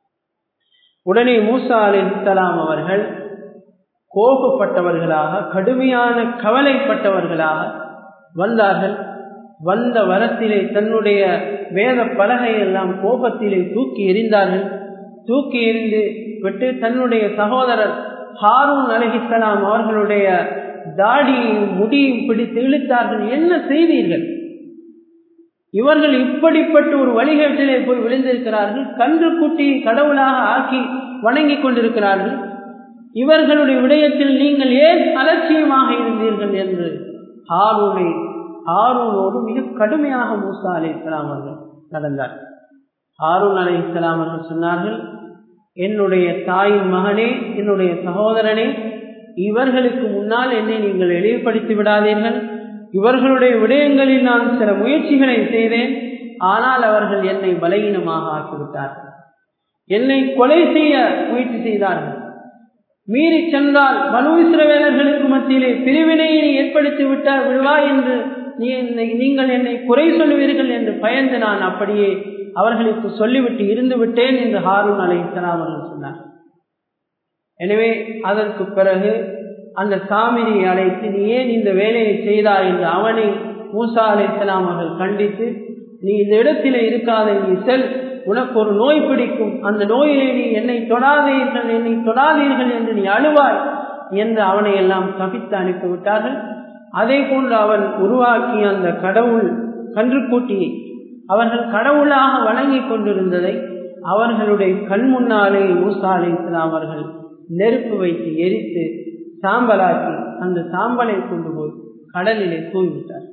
உடனே மூசா அலி இஸ்லாம் அவர்கள் கோபப்பட்டவர்களாக கடுமையான கவலைப்பட்டவர்களாக வந்தார்கள் வந்த வரத்திலே தன்னுடைய வேத பலகை எல்லாம் கோபத்திலே தூக்கி எறிந்தார்கள் தூக்கி எறிந்து விட்டு தன்னுடைய சகோதரர் ஹாரூன் அலஹிசலாம் அவர்களுடைய தாடியையும் முடியும் பிடித்து இழுத்தார்கள் என்ன செய்தீர்கள் இவர்கள் இப்படிப்பட்ட ஒரு வழிகேட்டிலே போய் விழுந்திருக்கிறார்கள் கன்று குட்டியை கடவுளாக ஆக்கி வணங்கி கொண்டிருக்கிறார்கள் இவர்களுடைய விடயத்தில் நீங்கள் ஏன் அலட்சியமாக இருந்தீர்கள் என்று ஹாரூனை ஹாரூனோடு மிக கடுமையாக மூசா அலி இஸ்லாம் அவர்கள் நடந்தார் ஹாரூன் அலி இஸ்லாம் அவர்கள் சொன்னார்கள் என்னுடைய தாயின் மகனே என்னுடைய சகோதரனே இவர்களுக்கு முன்னால் என்னை நீங்கள் எளிவுபடுத்தி விடாதீர்கள் இவர்களுடைய விடயங்களில் நான் சில முயற்சிகளை செய்தேன் ஆனால் அவர்கள் என்னை பலகீனமாக ஆக்கிவிட்டார்கள் என்னை கொலை செய்ய முயற்சி செய்தார்கள் மீறி சென்றால் பனு இஸ்ரவேலர்களுக்கு மத்தியிலே பிரிவினையை ஏற்படுத்தி விட்டார் விடுவா என்று நீ என்னை நீங்கள் என்னை குறை சொல்லுவீர்கள் என்று பயந்து நான் அப்படியே அவர்களுக்கு சொல்லிவிட்டு இருந்து விட்டேன் என்று ஹாரூன் அலை இஸ்லாம் அவர்கள் சொன்னார் எனவே அதற்கு பிறகு அந்த சாமியை அழைத்து நீ ஏன் இந்த வேலையை செய்தாய் என்று அவனை மூசா அலை இஸ்லாம் அவர்கள் கண்டித்து நீ இந்த இடத்திலே இருக்காத நீ செல் உனக்கு ஒரு நோய் பிடிக்கும் அந்த நோயிலே நீ என்னை தொடாதீர்கள் என்னை தொடாதீர்கள் என்று நீ அழுவாய் என்று அவனை எல்லாம் தப்பித்து அனுப்பிவிட்டார்கள் அதே போன்று அவன் உருவாக்கிய அந்த கடவுள் கன்றுக்கூட்டியை அவர்கள் கடவுளாக வணங்கி கொண்டிருந்ததை அவர்களுடைய கண் முன்னாலே மூசா அலி இஸ்லாம் அவர்கள் நெருப்பு வைத்து எரித்து சாம்பலாக்கி அந்த சாம்பலை கொண்டு போய் கடலிலே தூவிவிட்டார்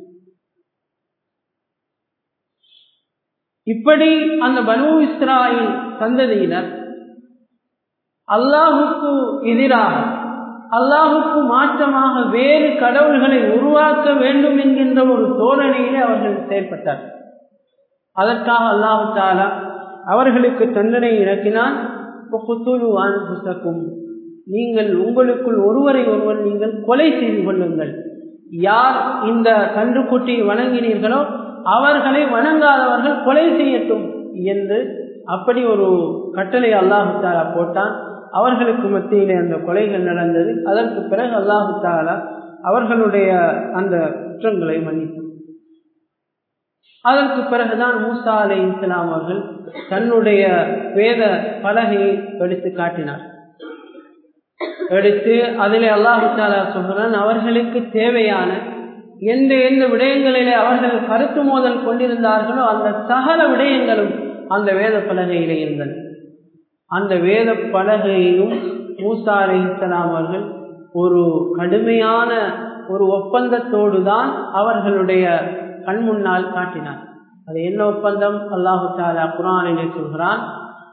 இப்படி அந்த பனு இஸ்ராயில் சந்ததியினர் அல்லாஹுக்கு எதிராக அல்லாஹுக்கு மாற்றமாக வேறு கடவுள்களை உருவாக்க வேண்டும் என்கின்ற ஒரு தோரணையிலே அவர்கள் செயல்பட்டார் அதற்காக அல்லாஹு தாலா அவர்களுக்கு தண்டனை இறக்கினால் புசக்கும் நீங்கள் உங்களுக்குள் ஒருவரை ஒருவர் நீங்கள் கொலை செய்து கொள்ளுங்கள் யார் இந்த கன்றுக்குட்டியை வணங்கினீர்களோ அவர்களை வணங்காதவர்கள் கொலை செய்யட்டும் என்று அப்படி ஒரு கட்டளை அல்லாஹு தாலா போட்டான் அவர்களுக்கு மத்தியிலே அந்த கொலைகள் நடந்தது அதற்கு பிறகு அல்லாஹு தாலா அவர்களுடைய அந்த குற்றங்களை மன்னித்தார் அதற்கு பிறகுதான் மூசா அலை இஸ்லாம் அவர்கள் தன்னுடைய வேத பலகையை எடுத்து காட்டினார் எடுத்து அதிலே அல்லாஹு தாலா சொல்கிறான் அவர்களுக்கு தேவையான எந்த எந்த விடயங்களிலே அவர்கள் கருத்து மோதல் கொண்டிருந்தார்களோ அந்த சகல விடயங்களும் அந்த வேத பலகையிலே இருந்தன அந்த வேத பலகையையும் மூசா அலை இஸ்லாம் அவர்கள் ஒரு கடுமையான ஒரு ஒப்பந்தத்தோடு தான் அவர்களுடைய கண் முன்னால் காட்டினார் அது என்ன ஒப்பந்தம் அல்லாஹு தாலா குரானிலே சொல்கிறான்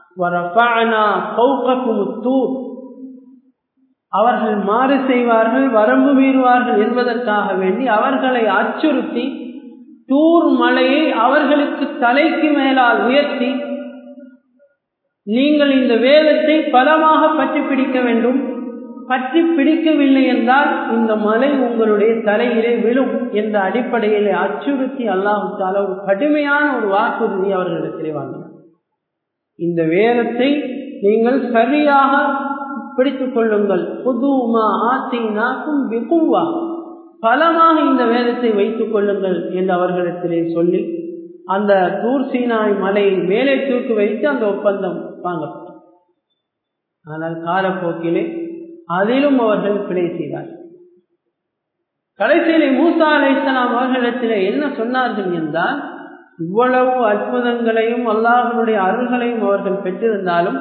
அவர்கள் மாறு செய்வார்கள் வரம்பு மீறுவார்கள் என்பதற்காக வேண்டி அவர்களை அச்சுறுத்தி தூர் மலையை அவர்களுக்கு தலைக்கு மேலால் உயர்த்தி நீங்கள் இந்த வேதத்தை பலமாக பற்றி பிடிக்க வேண்டும் பற்றி பிடிக்கவில்லை என்றால் இந்த மலை உங்களுடைய தலையிலே விழும் என்ற அடிப்படையிலே அச்சுறுத்தி அல்லாஹால ஒரு கடுமையான ஒரு வாக்குறுதி அவர்களிடத்திலே வாங்கினார் இந்த வேதத்தை நீங்கள் சரியாக பிடித்துக் கொள்ளுங்கள் புதுமா ஆத்தினாக்கும் வெகுவா பலமாக இந்த வேதத்தை வைத்துக் கொள்ளுங்கள் என்று அவர்களிடத்திலே சொல்லி அந்த தூர் சீனாய் மலையை மேலே தூக்கி வைத்து அந்த ஒப்பந்தம் வாங்கப்பட்டது ஆனால் காலப்போக்கிலே அதிலும் அவர்கள் பிழை செய்தார் கடைசியிலே மூசா அலை இஸ்லாம் அவர்களிடத்திலே என்ன சொன்னார்கள் என்றால் இவ்வளவு அற்புதங்களையும் அல்லாஹனுடைய அருள்களையும் அவர்கள் பெற்றிருந்தாலும்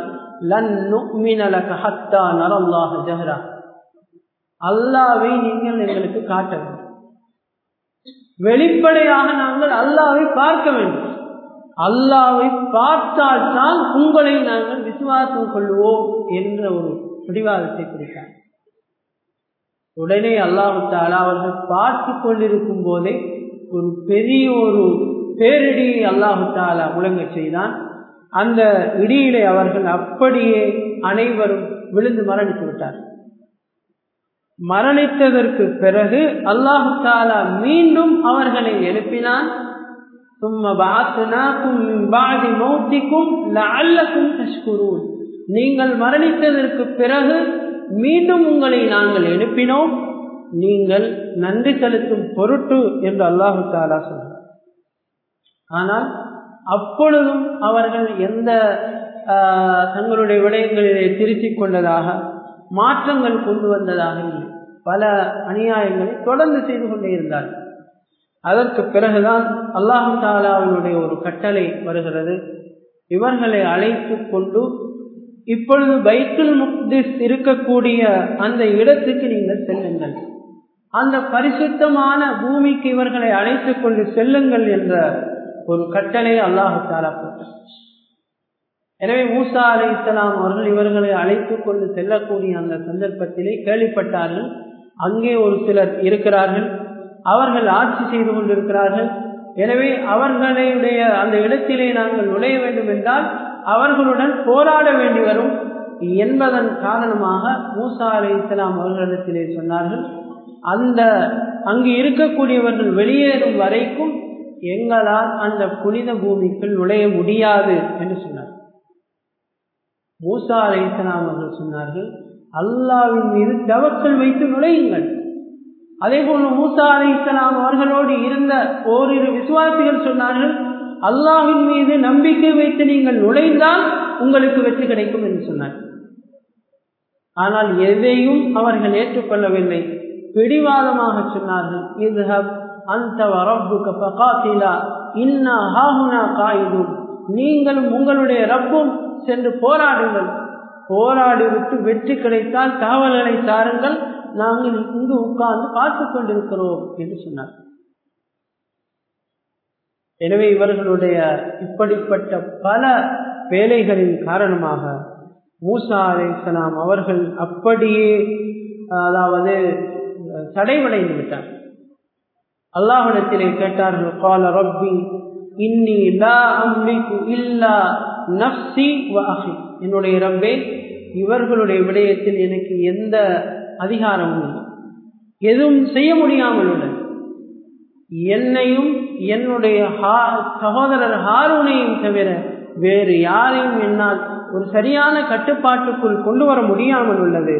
அல்லாவை நீங்கள் எங்களுக்கு காட்ட வேண்டும் வெளிப்படையாக நாங்கள் அல்லாவை பார்க்க வேண்டும் அல்லாவை பார்த்தால்தான் உங்களை நாங்கள் விசுவாசம் கொள்வோம் என்ற ஒரு பிடிவாதத்தை குறித்தார் உடனே அல்லாஹு தாலா அவர்கள் பார்த்து கொண்டிருக்கும் போதே ஒரு பெரிய ஒரு பேரிடியை அல்லாஹு தாலா முழங்க செய்தான் அந்த இடியிலே அவர்கள் அப்படியே அனைவரும் விழுந்து மரணித்து விட்டார் மரணித்ததற்கு பிறகு அல்லாஹு தாலா மீண்டும் அவர்களை எழுப்பினான் நீங்கள் மரணித்ததற்கு பிறகு மீண்டும் உங்களை நாங்கள் எழுப்பினோம் நீங்கள் நன்றி செலுத்தும் பொருட்டு என்று அல்லாஹு தாலா சொன்னார் ஆனால் அப்பொழுதும் அவர்கள் எந்த தங்களுடைய விடயங்களிலே திருத்திக் கொண்டதாக மாற்றங்கள் கொண்டு வந்ததாக இல்லை பல அநியாயங்களை தொடர்ந்து செய்து கொண்டே இருந்தார்கள் அதற்கு பிறகுதான் அல்லாஹு தாலாவினுடைய ஒரு கட்டளை வருகிறது இவர்களை அழைத்து கொண்டு இப்பொழுது பைத்துல் முக்திஸ் இருக்கக்கூடிய அந்த இடத்துக்கு நீங்கள் செல்லுங்கள் அந்த பரிசுத்தமான பூமிக்கு இவர்களை அழைத்து கொண்டு செல்லுங்கள் என்ற ஒரு கட்டளை அல்லாஹு தாலா போட்டார் எனவே மூசா அலி இஸ்லாம் அவர்கள் இவர்களை அழைத்து கொண்டு செல்லக்கூடிய அந்த சந்தர்ப்பத்திலே கேள்விப்பட்டார்கள் அங்கே ஒரு சிலர் இருக்கிறார்கள் அவர்கள் ஆட்சி செய்து கொண்டிருக்கிறார்கள் எனவே அவர்களுடைய அந்த இடத்திலே நாங்கள் நுழைய வேண்டும் என்றால் அவர்களுடன் போராட வேண்டி வரும் என்பதன் காரணமாக மூசா அலி இஸ்லாம் அவர்களிடத்திலே சொன்னார்கள் அந்த அங்கு இருக்கக்கூடியவர்கள் வெளியேறும் வரைக்கும் எங்களால் அந்த புனித பூமிக்குள் நுழைய முடியாது என்று சொன்னார் மூசா அலி இஸ்லாம் அவர்கள் சொன்னார்கள் அல்லாவின் மீது தவக்கல் வைத்து நுழையுங்கள் அதே போல மூசா அலி இஸ்லாம் அவர்களோடு இருந்த ஓரிரு விசுவாசிகள் சொன்னார்கள் அல்லாவின் மீது நம்பிக்கை வைத்து நீங்கள் நுழைந்தால் உங்களுக்கு வெற்றி கிடைக்கும் என்று சொன்னார் ஆனால் எதையும் அவர்கள் ஏற்றுக்கொள்ளவில்லை பிடிவாதமாக சொன்னார்கள் இது அந்த வரப்புக்கு பகாத்திலா இன்னா ஹாஹுனா காயுதும் நீங்களும் உங்களுடைய ரப்பும் சென்று போராடுங்கள் போராடி விட்டு வெற்றி கிடைத்தால் காவல்களை தாருங்கள் நாங்கள் இங்கு உட்கார்ந்து பார்த்து கொண்டிருக்கிறோம் என்று சொன்னார் எனவே இவர்களுடைய இப்படிப்பட்ட பல வேலைகளின் காரணமாக மூசா அலைசலாம் அவர்கள் அப்படியே அதாவது தடைவடைந்து விட்டார் அல்லாஹிடத்திலே கேட்டார்கள் கால ரப்பி இன்னி லா அம்லிக்கு இல்லா நப்சி வ அஹி என்னுடைய ரப்பே இவர்களுடைய விடயத்தில் எனக்கு எந்த அதிகாரமும் இல்லை எதுவும் செய்ய முடியாமல் உள்ளது என்னையும் என்னுடைய சகோதரர் ஹாரூனையும் தவிர வேறு யாரையும் என்னால் ஒரு சரியான கட்டுப்பாட்டுக்குள் கொண்டு வர முடியாமல் உள்ளது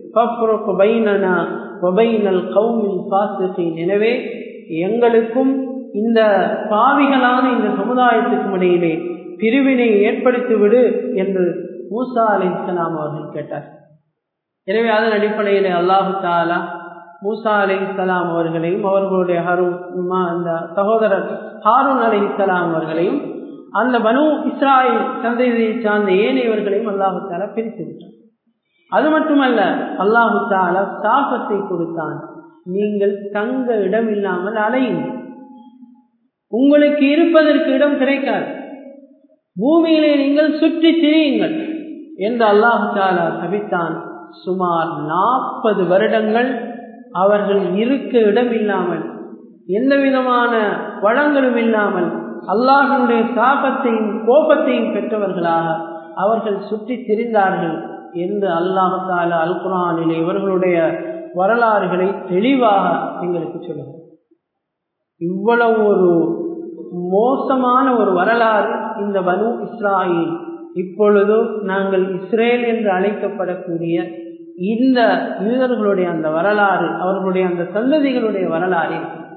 எனவே எங்களுக்கும் இந்த பாவிகளான இந்த சமுதாயத்துக்கும் இடையிலே பிரிவினை ஏற்படுத்தி விடு என்று மூசா அலி இஸ்லாம் அவர்கள் கேட்டார் எனவே அதன் அடிப்படையில் அல்லாஹு தாலா மூசா அலி இஸ்லாம் அவர்களையும் அவர்களுடைய ஹரும் அந்த சகோதரர் ஹாரூன் அலி இஸ்லாம் அவர்களையும் அந்த பனு இஸ்ராயில் சந்தையை சார்ந்த ஏனையவர்களையும் அல்லாஹு தாலா பிரித்து விட்டார் அது மட்டுமல்ல அல்லாஹு தாலா சாபத்தை கொடுத்தான் நீங்கள் தங்க இடம் இல்லாமல் அலையுங்கள் உங்களுக்கு இருப்பதற்கு இடம் கிடைக்காது பூமியிலே நீங்கள் சுற்றி திரியுங்கள் என்று அல்லாஹு தாலா சபித்தான் சுமார் நாற்பது வருடங்கள் அவர்கள் இருக்க இடம் இல்லாமல் எந்த விதமான வளங்களும் இல்லாமல் அல்லாஹனுடைய சாபத்தையும் கோபத்தையும் பெற்றவர்களாக அவர்கள் சுற்றி திரிந்தார்கள் என்று அல்லாஹு தாலா அல் குரானிலே இவர்களுடைய வரலாறுகளை தெளிவாக எங்களுக்கு சொல்லுங்கள் இவ்வளவு ஒரு மோசமான ஒரு வரலாறு இந்த பனு இஸ்ராயில் இப்பொழுது நாங்கள் இஸ்ரேல் என்று அழைக்கப்படக்கூடிய இந்த யூதர்களுடைய அந்த வரலாறு அவர்களுடைய அந்த சந்ததிகளுடைய வரலாறு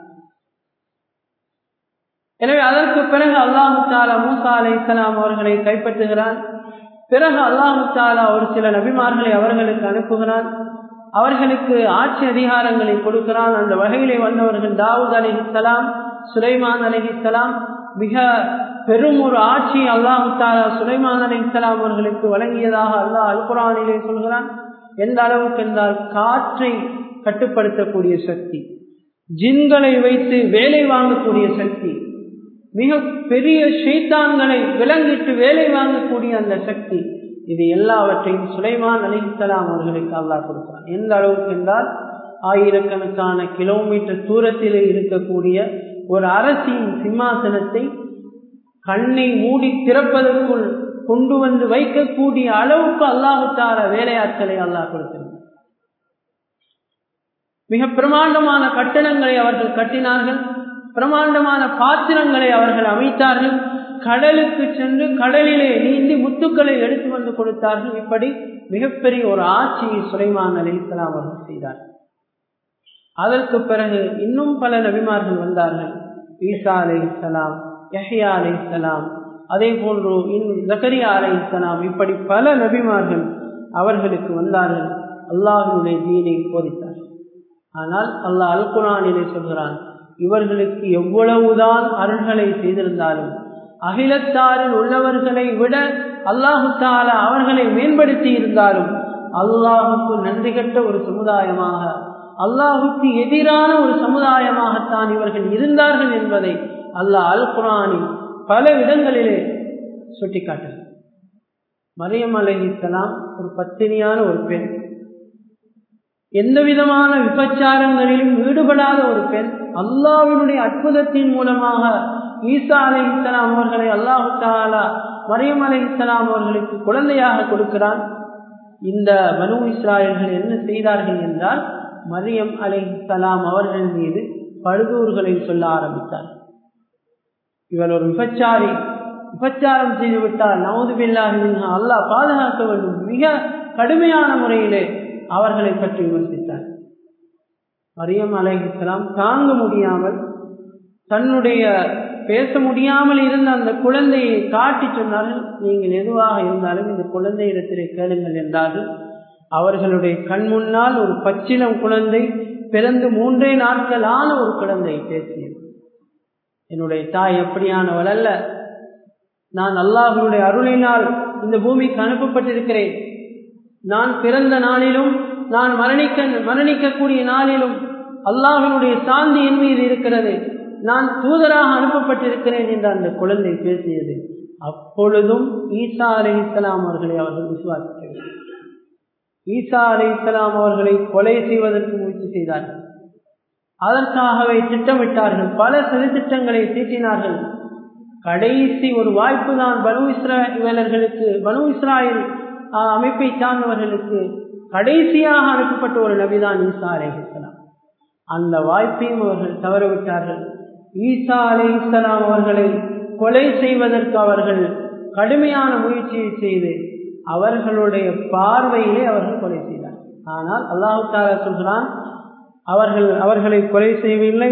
எனவே அதற்கு பிறகு அல்லாஹு தாலா மூசா அலை இஸ்லாம் அவர்களை கைப்பற்றுகிறான் பிறகு அல்லாஹு தாலா ஒரு சில நபிமார்களை அவர்களுக்கு அனுப்புகிறான் அவர்களுக்கு ஆட்சி அதிகாரங்களை கொடுக்கிறான் அந்த வகையிலே வந்தவர்கள் தாவூத் அலி இஸ்லாம் சுலைமான் அலி இஸ்லாம் மிக பெரும் ஒரு ஆட்சி அல்லாஹு தாலா சுலைமான் அலி இஸ்லாம் அவர்களுக்கு வழங்கியதாக அல்லாஹ் அல் குரானிலே சொல்கிறான் எந்த அளவுக்கு என்றால் காற்றை கட்டுப்படுத்தக்கூடிய சக்தி ஜின்களை வைத்து வேலை வாங்கக்கூடிய சக்தி மிக பெரிய ஷைத்தான்களை விலங்கிட்டு வேலை வாங்கக்கூடிய அந்த சக்தி இது எல்லாவற்றையும் சுலைமான் அலிசலாம் அவர்களுக்கு அல்லாஹ் கொடுக்கிறான் எந்த அளவுக்கு என்றால் ஆயிரக்கணக்கான கிலோமீட்டர் தூரத்திலே இருக்கக்கூடிய ஒரு அரசியின் சிம்மாசனத்தை கண்ணை மூடி திறப்பதற்குள் கொண்டு வந்து வைக்கக்கூடிய அளவுக்கு அல்லாஹு தார வேலையாட்களை அல்லாஹ் கொடுத்திருந்தார் மிக பிரமாண்டமான கட்டணங்களை அவர்கள் கட்டினார்கள் பிரமாண்டமான பாத்திரங்களை அவர்கள் அமைத்தார்கள் கடலுக்கு சென்று கடலிலே நீந்தி முத்துக்களை எடுத்து வந்து கொடுத்தார்கள் இப்படி மிகப்பெரிய ஒரு ஆட்சியை சுலைமான் அலி இஸ்லாம் அவர்கள் செய்தார்கள் அதற்கு பிறகு இன்னும் பல நபிமார்கள் வந்தார்கள் ஈசா அலை இஸ்லாம் யஹியா அலை இஸ்லாம் அதே போன்று இன்னும் ஜக்கரியா அலை இஸ்லாம் இப்படி பல நபிமார்கள் அவர்களுக்கு வந்தார்கள் அல்லாஹனுடைய தீனை போதித்தார்கள் ஆனால் அல்லாஹ் அல் குரானிலே சொல்கிறான் இவர்களுக்கு எவ்வளவுதான் அருள்களை செய்திருந்தாலும் அகிலத்தாரில் உள்ளவர்களை விட அல்லாஹு தாலா அவர்களை மேம்படுத்தி இருந்தாலும் அல்லாஹுக்கு நன்றி கட்ட ஒரு சமுதாயமாக அல்லாஹுக்கு எதிரான ஒரு சமுதாயமாகத்தான் இவர்கள் இருந்தார்கள் என்பதை அல்லாஹ் அல் குரானில் பல இடங்களிலே சுட்டிக்காட்டுகிறார் மரியம் அலஹித்தலாம் ஒரு பத்தினியான ஒரு பெண் எந்த விதமான விபச்சாரங்களிலும் ஈடுபடாத ஒரு பெண் அல்லாவினுடைய அற்புதத்தின் மூலமாக ஈசா அலை இஸ்லாம் அவர்களை அல்லாஹு தாலா மரியம் அலை இஸ்லாம் அவர்களுக்கு குழந்தையாக கொடுக்கிறான் இந்த மனு இஸ்ராயல்கள் என்ன செய்தார்கள் என்றால் மரியம் அலை இஸ்லாம் அவர்கள் மீது பழுதூர்களை சொல்ல ஆரம்பித்தார் இவர் ஒரு விபச்சாரி விபச்சாரம் செய்துவிட்டால் நவது பில்லாஹி அல்லாஹ் பாதுகாக்க வேண்டும் மிக கடுமையான முறையிலே அவர்களை பற்றி விமர்சித்தார் மரியம் அலை இஸ்லாம் தாங்க முடியாமல் தன்னுடைய பேச முடியாமல் இருந்த அந்த குழந்தையை காட்டி சொன்னார்கள் நீங்கள் எதுவாக இருந்தாலும் இந்த குழந்தையிடத்திலே கேளுங்கள் என்றார்கள் அவர்களுடைய கண் முன்னால் ஒரு பச்சிலம் குழந்தை பிறந்து மூன்றே நாட்கள் ஆன ஒரு குழந்தை பேசியது என்னுடைய தாய் எப்படியானவள் அல்ல நான் அல்லாஹனுடைய அருளினால் இந்த பூமிக்கு அனுப்பப்பட்டிருக்கிறேன் நான் பிறந்த நாளிலும் நான் மரணிக்க மரணிக்கக்கூடிய நாளிலும் அல்லாஹனுடைய சாந்தி என் மீது இருக்கிறது நான் தூதராக அனுப்பப்பட்டிருக்கிறேன் என்று அந்த குழந்தை பேசியது அப்பொழுதும் ஈசா அலை இஸ்லாம் அவர்களை அவர்கள் விசுவாசிக்கவில்லை ஈசா அலை இஸ்லாம் அவர்களை கொலை செய்வதற்கு முயற்சி செய்தார்கள் அதற்காகவே திட்டமிட்டார்கள் பல சதித்திட்டங்களை தீட்டினார்கள் கடைசி ஒரு வாய்ப்பு தான் பனு இஸ்ராயலர்களுக்கு பனு இஸ்ராயல் அமைப்பை சார்ந்தவர்களுக்கு கடைசியாக அனுப்பப்பட்ட ஒரு நபிதான் ஈசா அலை இஸ்லாம் அந்த வாய்ப்பையும் அவர்கள் தவறவிட்டார்கள் ஈசா அலை இஸ்லாம் அவர்களை கொலை செய்வதற்கு அவர்கள் கடுமையான முயற்சியை செய்து அவர்களுடைய பார்வையிலே அவர்கள் கொலை செய்தார் ஆனால் அல்லாஹு தாலா சொல்கிறான் அவர்கள் அவர்களை கொலை செய்யவில்லை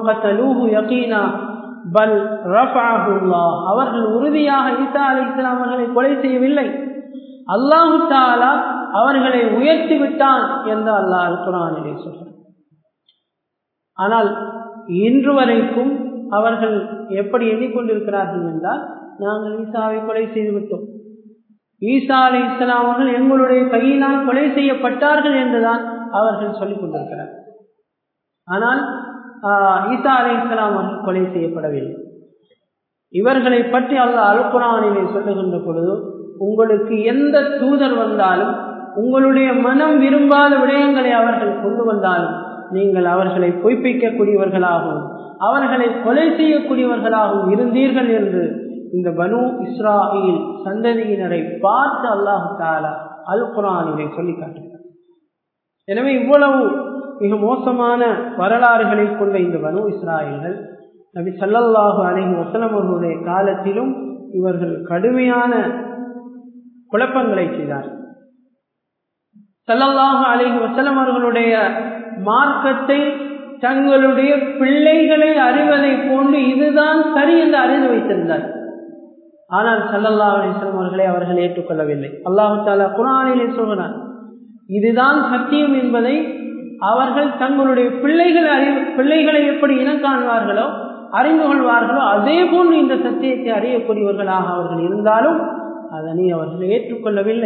பல் அவர்கள் உறுதியாக ஈசா அலி இஸ்லாம் அவர்களை கொலை செய்யவில்லை அல்லாஹு தாலா அவர்களை உயர்த்தி விட்டான் என்று அல்லாஹ் அல் குரானிலே சொல்கிறார் ஆனால் இன்று வரைக்கும் அவர்கள் எப்படி எண்ணிக்கொண்டிருக்கிறார்கள் என்றால் நாங்கள் ஈசாவை கொலை செய்து விட்டோம் ஈசா அலி இஸ்லாம் அவர்கள் எங்களுடைய கையினால் கொலை செய்யப்பட்டார்கள் என்றுதான் அவர்கள் சொல்லிக் கொண்டிருக்கிறார் ஆனால் ஈசா அலி இஸ்லாம் அவர்கள் கொலை செய்யப்படவில்லை இவர்களை பற்றி அல்லாஹ் அல்குரானிலே சொல்லுகின்ற பொழுது உங்களுக்கு எந்த தூதர் வந்தாலும் உங்களுடைய மனம் விரும்பாத விடயங்களை அவர்கள் கொண்டு வந்தாலும் நீங்கள் அவர்களை பொய்ப்பிக்கக்கூடியவர்களாகவும் அவர்களை கொலை செய்யக்கூடியவர்களாகவும் இருந்தீர்கள் என்று இந்த பனு இஸ்ராயில் சந்ததியினரை பார்த்து அல்லாஹு தாலா அல் குரானிலே சொல்லி காட்டுகிறார் எனவே இவ்வளவு மிக மோசமான வரலாறுகளை கொண்ட இந்த பனு இஸ்ராயல்கள் நபி சல்லல்லாஹு அலஹி வசலம் அவர்களுடைய காலத்திலும் இவர்கள் கடுமையான குழப்பங்களை செய்தார் சல்லல்லாஹு அலஹி வசலம் அவர்களுடைய மார்க்கத்தை தங்களுடைய பிள்ளைகளை அறிவதை போன்று இதுதான் சரி என்று அறிந்து வைத்திருந்தார் ஆனால் சல்லல்லா அலிஸ்லாம் அவர்களை அவர்கள் ஏற்றுக்கொள்ளவில்லை அல்லாஹு தாலா குரானிலே சொல்கிறார் இதுதான் சத்தியம் என்பதை அவர்கள் தங்களுடைய பிள்ளைகள் அறிவு பிள்ளைகளை எப்படி இனம் காண்பார்களோ அறிந்து கொள்வார்களோ அதே போன்று இந்த சத்தியத்தை அறியக்கூடியவர்களாக அவர்கள் இருந்தாலும் அதனை அவர்கள் ஏற்றுக்கொள்ளவில்லை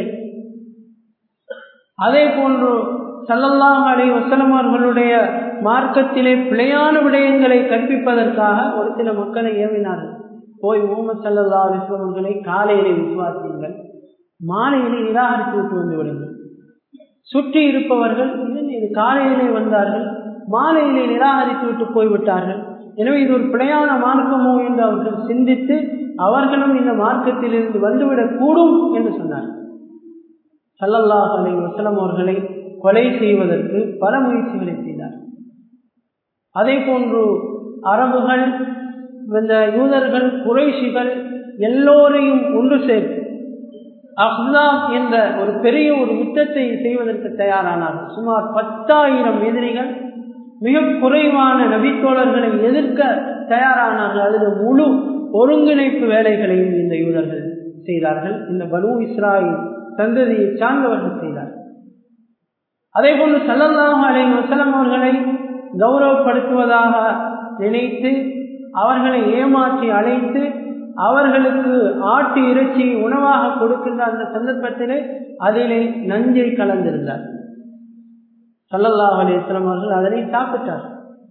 அதே போன்று சல்லல்லாஹ் அலி வசலம் அவர்களுடைய மார்க்கத்திலே பிழையான விடயங்களை கற்பிப்பதற்காக ஒரு சில மக்களை ஏவினார்கள் போய் முகமது சல்லல்லா அலிஸ்லாம் அவர்களை காலையிலே விசுவாசியுங்கள் மாலையிலே நிராகரித்து விட்டு வந்து விடுங்கள் சுற்றி இருப்பவர்கள் இது காலையிலே வந்தார்கள் மாலையிலே நிராகரித்து விட்டு போய்விட்டார்கள் எனவே இது ஒரு பிழையான மார்க்கமோ என்று அவர்கள் சிந்தித்து அவர்களும் இந்த மார்க்கத்திலிருந்து வந்துவிடக் கூடும் என்று சொன்னார் சல்லல்லாஹ் அலை வசலம் அவர்களை கொலை செய்வதற்கு பல முயற்சிகளை செய்தார் அதே போன்று அரபுகள் இந்த யூதர்கள் குறைஷிகள் எல்லோரையும் ஒன்று சேர்த்து அஹ்லாப் என்ற ஒரு பெரிய ஒரு யுத்தத்தை செய்வதற்கு தயாரானார்கள் சுமார் பத்தாயிரம் எதிரிகள் மிக குறைவான நபித்தோழர்களை எதிர்க்க தயாரானார்கள் அதில் முழு ஒருங்கிணைப்பு வேலைகளையும் இந்த யூதர்கள் செய்தார்கள் இந்த பனு இஸ்ராயில் சந்ததியை சார்ந்தவர்கள் செய்தார்கள் அதே போன்று சல்லல்லாஹு அலை வசலம் அவர்களை கௌரவப்படுத்துவதாக நினைத்து அவர்களை ஏமாற்றி அழைத்து அவர்களுக்கு ஆட்டு இறைச்சி உணவாக கொடுக்கின்ற அந்த சந்தர்ப்பத்திலே அதிலே நஞ்சை கலந்திருந்தார் சல்லல்லாஹ் அலிஸ்லாம் அவர்கள் அதனை சாப்பிட்டார்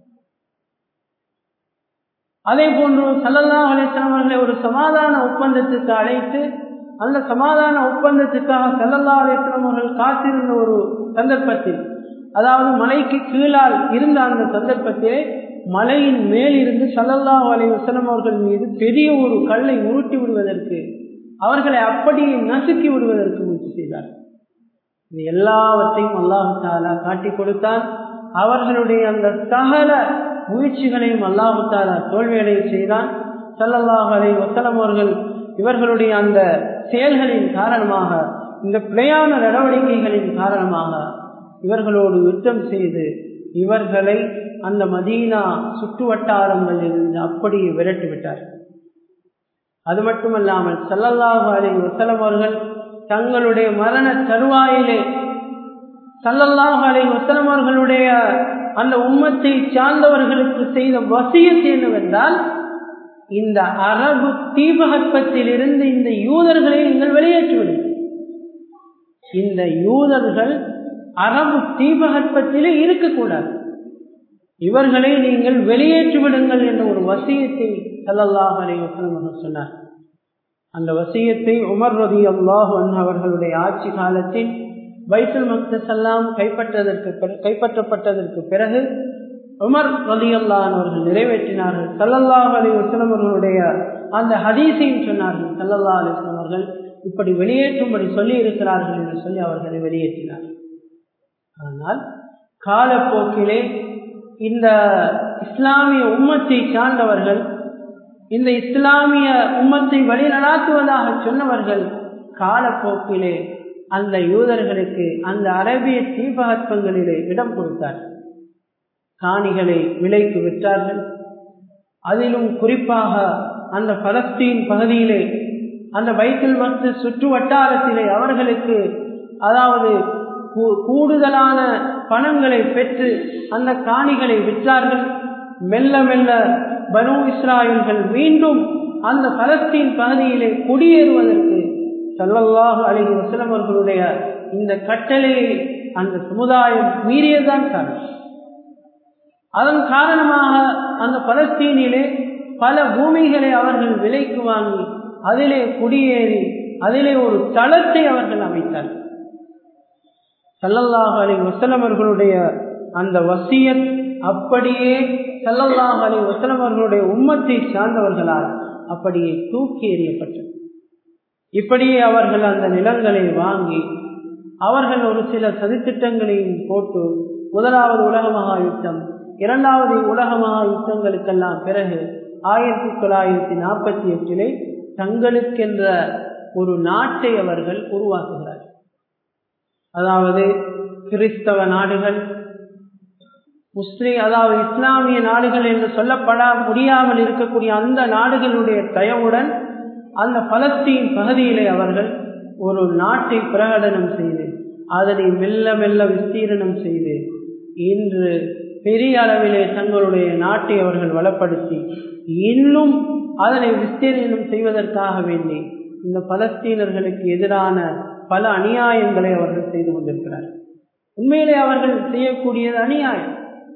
அதே போன்று சல்லல்லாஹ் அலிஸ்லாம் அவர்களை ஒரு சமாதான ஒப்பந்தத்துக்கு அழைத்து அந்த சமாதான ஒப்பந்தத்துக்காக சல்லல்லா அலிஸ்லாம் அவர்கள் காத்திருந்த ஒரு சந்தர்ப்பத்தில் அதாவது மலைக்கு கீழால் இருந்த அந்த சந்தர்ப்பத்திலே மலையின் மேல் இருந்து சல்லல்லா அலி வசலம் அவர்கள் மீது பெரிய ஒரு கல்லை உருட்டி விடுவதற்கு அவர்களை அப்படியே நசுக்கி விடுவதற்கு முயற்சி செய்தார் இது எல்லாவற்றையும் அல்லாஹு தாலா காட்டி கொடுத்தார் அவர்களுடைய அந்த சகல முயற்சிகளையும் அல்லாஹு தாலா தோல்வியடைய செய்தான் சல்லல்லாஹ் அலை வசலம் அவர்கள் இவர்களுடைய அந்த செயல்களின் காரணமாக இந்த பிழையான நடவடிக்கைகளின் காரணமாக இவர்களோடு யுத்தம் செய்து இவர்களை அந்த மதீனா சுற்று வட்டாரங்களில் இருந்து அப்படியே விரட்டி விட்டார் அது மட்டுமல்லாமல் சல்லல்லாஹு அலி வசலம் அவர்கள் தங்களுடைய மரண தருவாயிலே சல்லல்லாஹு அலி வசலம் அவர்களுடைய அந்த உம்மத்தை சார்ந்தவர்களுக்கு செய்த வசியத்து என்னவென்றால் இந்த அரபு தீபகற்பத்திலிருந்து இந்த யூதர்களை நீங்கள் வெளியேற்றிவிடுங்கள் இந்த யூதர்கள் அரபு தீபகற்பத்திலே இருக்கக்கூடாது இவர்களை நீங்கள் வெளியேற்றி விடுங்கள் என்ற ஒரு வசியத்தை சல்லல்லாஹ் அலைவசம் சொன்னார் அந்த வசியத்தை உமர் ரதி அல்லாஹ் அவர்களுடைய ஆட்சி காலத்தில் பைத்துல் மக்தஸ் எல்லாம் கைப்பற்றதற்கு கைப்பற்றப்பட்டதற்கு பிறகு உமர் ரதி அல்லான் அவர்கள் நிறைவேற்றினார்கள் சல்லல்லாஹ் அலி வசலம் அவர்களுடைய அந்த ஹதீஸையும் சொன்னார்கள் சல்லல்லா அலிஸ்லாம் அவர்கள் இப்படி வெளியேற்றும்படி சொல்லி இருக்கிறார்கள் என்று சொல்லி அவர்களை வெளியேற்றினார்கள் ஆனால் காலப்போக்கிலே இந்த இஸ்லாமிய உம்மத்தை சார்ந்தவர்கள் இந்த இஸ்லாமிய உம்மத்தை வழிநடாத்துவதாக சொன்னவர்கள் காலப்போக்கிலே அந்த யூதர்களுக்கு அந்த அரபிய தீபகற்பங்களிலே இடம் கொடுத்தார் காணிகளை விலைக்கு விற்றார்கள் அதிலும் குறிப்பாக அந்த பலஸ்தீன் பகுதியிலே அந்த பைத்தில் மத்து சுற்று வட்டாரத்திலே அவர்களுக்கு அதாவது கூடுதலான பணங்களை பெற்று அந்த காணிகளை விற்றார்கள் மெல்ல மெல்ல பனு இஸ்ராயல்கள் மீண்டும் அந்த பலஸ்தீன் பகுதியிலே குடியேறுவதற்கு சல்லல்லாஹு அலஹி வசலம் அவர்களுடைய இந்த கட்டளையை அந்த சமுதாயம் மீறியதுதான் காரணம் அதன் காரணமாக அந்த பலஸ்தீனிலே பல பூமிகளை அவர்கள் விலைக்கு வாங்கி அதிலே குடியேறி அதிலே ஒரு தளத்தை அவர்கள் அமைத்தார்கள் சல்லல்லாஹ் அலி வசலம் அவர்களுடைய அந்த வசியத் அப்படியே சல்லல்லாஹ் அலி வசலம் அவர்களுடைய உம்மத்தை சார்ந்தவர்களால் அப்படியே தூக்கி எறியப்பட்டது இப்படியே அவர்கள் அந்த நிலங்களை வாங்கி அவர்கள் ஒரு சில சதித்திட்டங்களையும் போட்டு முதலாவது உலக மகா யுத்தம் இரண்டாவது உலக மகா யுத்தங்களுக்கெல்லாம் பிறகு ஆயிரத்தி தொள்ளாயிரத்தி நாற்பத்தி எட்டிலே தங்களுக்கென்ற ஒரு நாட்டை அவர்கள் உருவாக்குகிறார்கள் அதாவது கிறிஸ்தவ நாடுகள் முஸ்லிம் அதாவது இஸ்லாமிய நாடுகள் என்று சொல்லப்பட முடியாமல் இருக்கக்கூடிய அந்த நாடுகளுடைய தயவுடன் அந்த பலஸ்தீன் பகுதியிலே அவர்கள் ஒரு நாட்டை பிரகடனம் செய்து அதனை மெல்ல மெல்ல விஸ்தீரணம் செய்து இன்று பெரிய அளவிலே தங்களுடைய நாட்டை அவர்கள் வளப்படுத்தி இன்னும் அதனை விஸ்தீரணம் செய்வதற்காக வேண்டி இந்த பலஸ்தீனர்களுக்கு எதிரான பல அநியாயங்களை அவர்கள் செய்து கொண்டிருக்கிறார்கள் உண்மையிலே அவர்கள் செய்யக்கூடியது அநியாயம்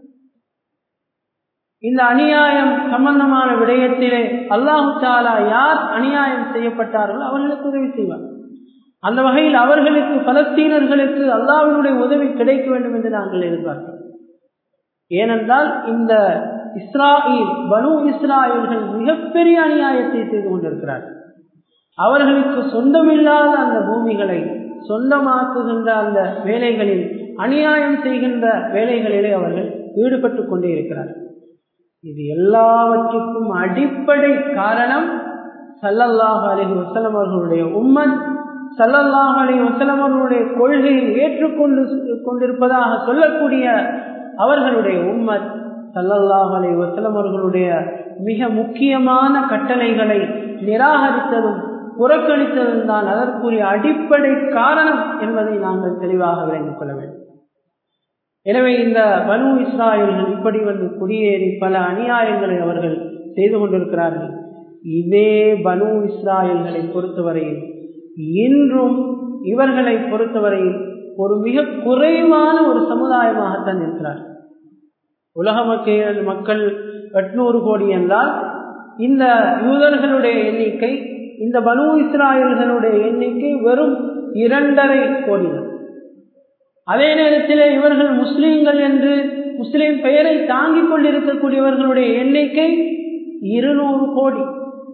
இந்த அநியாயம் சம்பந்தமான விடயத்திலே அல்லாஹு தாலா யார் அநியாயம் செய்யப்பட்டார்களோ அவர்களுக்கு உதவி செய்வார் அந்த வகையில் அவர்களுக்கு பலஸ்தீனர்களுக்கு அல்லாஹினுடைய உதவி கிடைக்க வேண்டும் என்று நாங்கள் எதிர்பார்க்கிறோம் ஏனென்றால் இந்த இஸ்ராயில் பனு இஸ்ராயல்கள் மிகப்பெரிய அநியாயத்தை செய்து கொண்டிருக்கிறார்கள் அவர்களுக்கு சொந்தமில்லாத அந்த பூமிகளை சொந்தமாக்குகின்ற அந்த வேலைகளில் அநியாயம் செய்கின்ற வேலைகளிலே அவர்கள் ஈடுபட்டு கொண்டே இருக்கிறார்கள் இது எல்லாவற்றுக்கும் அடிப்படை காரணம் சல்லல்லாஹ் அலஹி வசலம் அவர்களுடைய உம்மன் சல்லல்லாஹ் அலி வசலம் அவர்களுடைய கொள்கையை ஏற்றுக்கொண்டு கொண்டிருப்பதாக சொல்லக்கூடிய அவர்களுடைய உம்மத் சல்லல்லாஹ் அலி வசலம் அவர்களுடைய மிக முக்கியமான கட்டளைகளை நிராகரித்ததும் புறக்கணித்ததும் தான் அதற்குரிய அடிப்படை காரணம் என்பதை நாங்கள் தெளிவாக விளங்கிக் கொள்ள வேண்டும் எனவே இந்த பனு இஸ்ராயல்கள் இப்படி வந்து குடியேறி பல அநியாயங்களை அவர்கள் செய்து கொண்டிருக்கிறார்கள் இதே பனு இஸ்ராயல்களை பொறுத்தவரையில் இன்றும் இவர்களை பொறுத்தவரையில் ஒரு மிக குறைவான ஒரு சமுதாயமாகத்தான் இருக்கிறார் உலக மக்கள் மக்கள் எட்நூறு கோடி என்றால் இந்த யூதர்களுடைய எண்ணிக்கை இந்த பனு இஸ்ராயல்களுடைய எண்ணிக்கை வெறும் இரண்டரை கோடிகள் அதே நேரத்தில் இவர்கள் முஸ்லீம்கள் என்று முஸ்லீம் பெயரை தாங்கிக் கொண்டிருக்கக்கூடியவர்களுடைய எண்ணிக்கை இருநூறு கோடி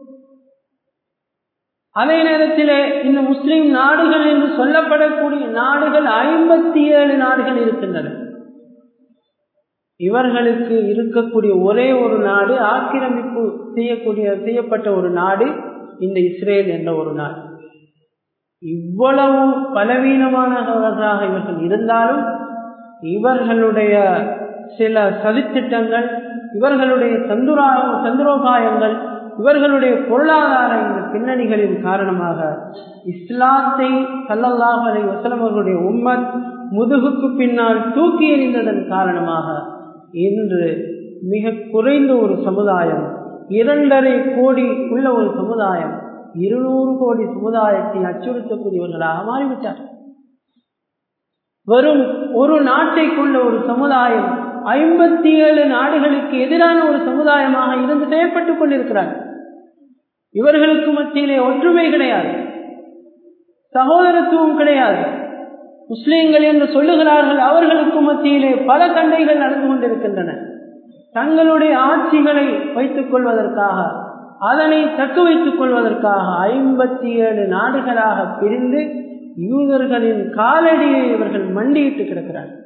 அதே நேரத்தில் இந்த முஸ்லிம் நாடுகள் என்று சொல்லப்படக்கூடிய நாடுகள் ஐம்பத்தி ஏழு நாடுகள் இருக்கின்றன இவர்களுக்கு இருக்கக்கூடிய ஒரே ஒரு நாடு ஆக்கிரமிப்பு செய்யக்கூடிய செய்யப்பட்ட ஒரு நாடு இந்த இஸ்ரேல் என்ற ஒரு நாடு இவ்வளவு பலவீனமானவர்களாக இவர்கள் இருந்தாலும் இவர்களுடைய சில சதித்திட்டங்கள் இவர்களுடைய சந்துரா சந்திரோபாயங்கள் இவர்களுடைய பொருளாதார இந்த பின்னணிகளின் காரணமாக இஸ்லாத்தை சல்லல்லாஹ் அலை வசலம் அவர்களுடைய உம்மத் முதுகுக்கு பின்னால் தூக்கி எறிந்ததன் காரணமாக இன்று மிக குறைந்த ஒரு சமுதாயம் இரண்டரை கோடி உள்ள ஒரு சமுதாயம் இருநூறு கோடி சமுதாயத்தை அச்சுறுத்தக்கூடியவர்களாக மாறிவிட்டார் வெறும் ஒரு நாட்டை கொண்ட ஒரு சமுதாயம் ஐம்பத்தி ஏழு நாடுகளுக்கு எதிரான ஒரு சமுதாயமாக இருந்து செயல்பட்டுக் கொண்டிருக்கிறார் இவர்களுக்கு மத்தியிலே ஒற்றுமை கிடையாது சகோதரத்துவம் கிடையாது முஸ்லீம்கள் என்று சொல்லுகிறார்கள் அவர்களுக்கு மத்தியிலே பல சண்டைகள் நடந்து கொண்டிருக்கின்றன தங்களுடைய ஆட்சிகளை வைத்துக் கொள்வதற்காக அதனை தக்க வைத்துக் கொள்வதற்காக ஐம்பத்தி ஏழு நாடுகளாக பிரிந்து யூதர்களின் காலடியை இவர்கள் மண்டியிட்டு கிடக்கிறார்கள்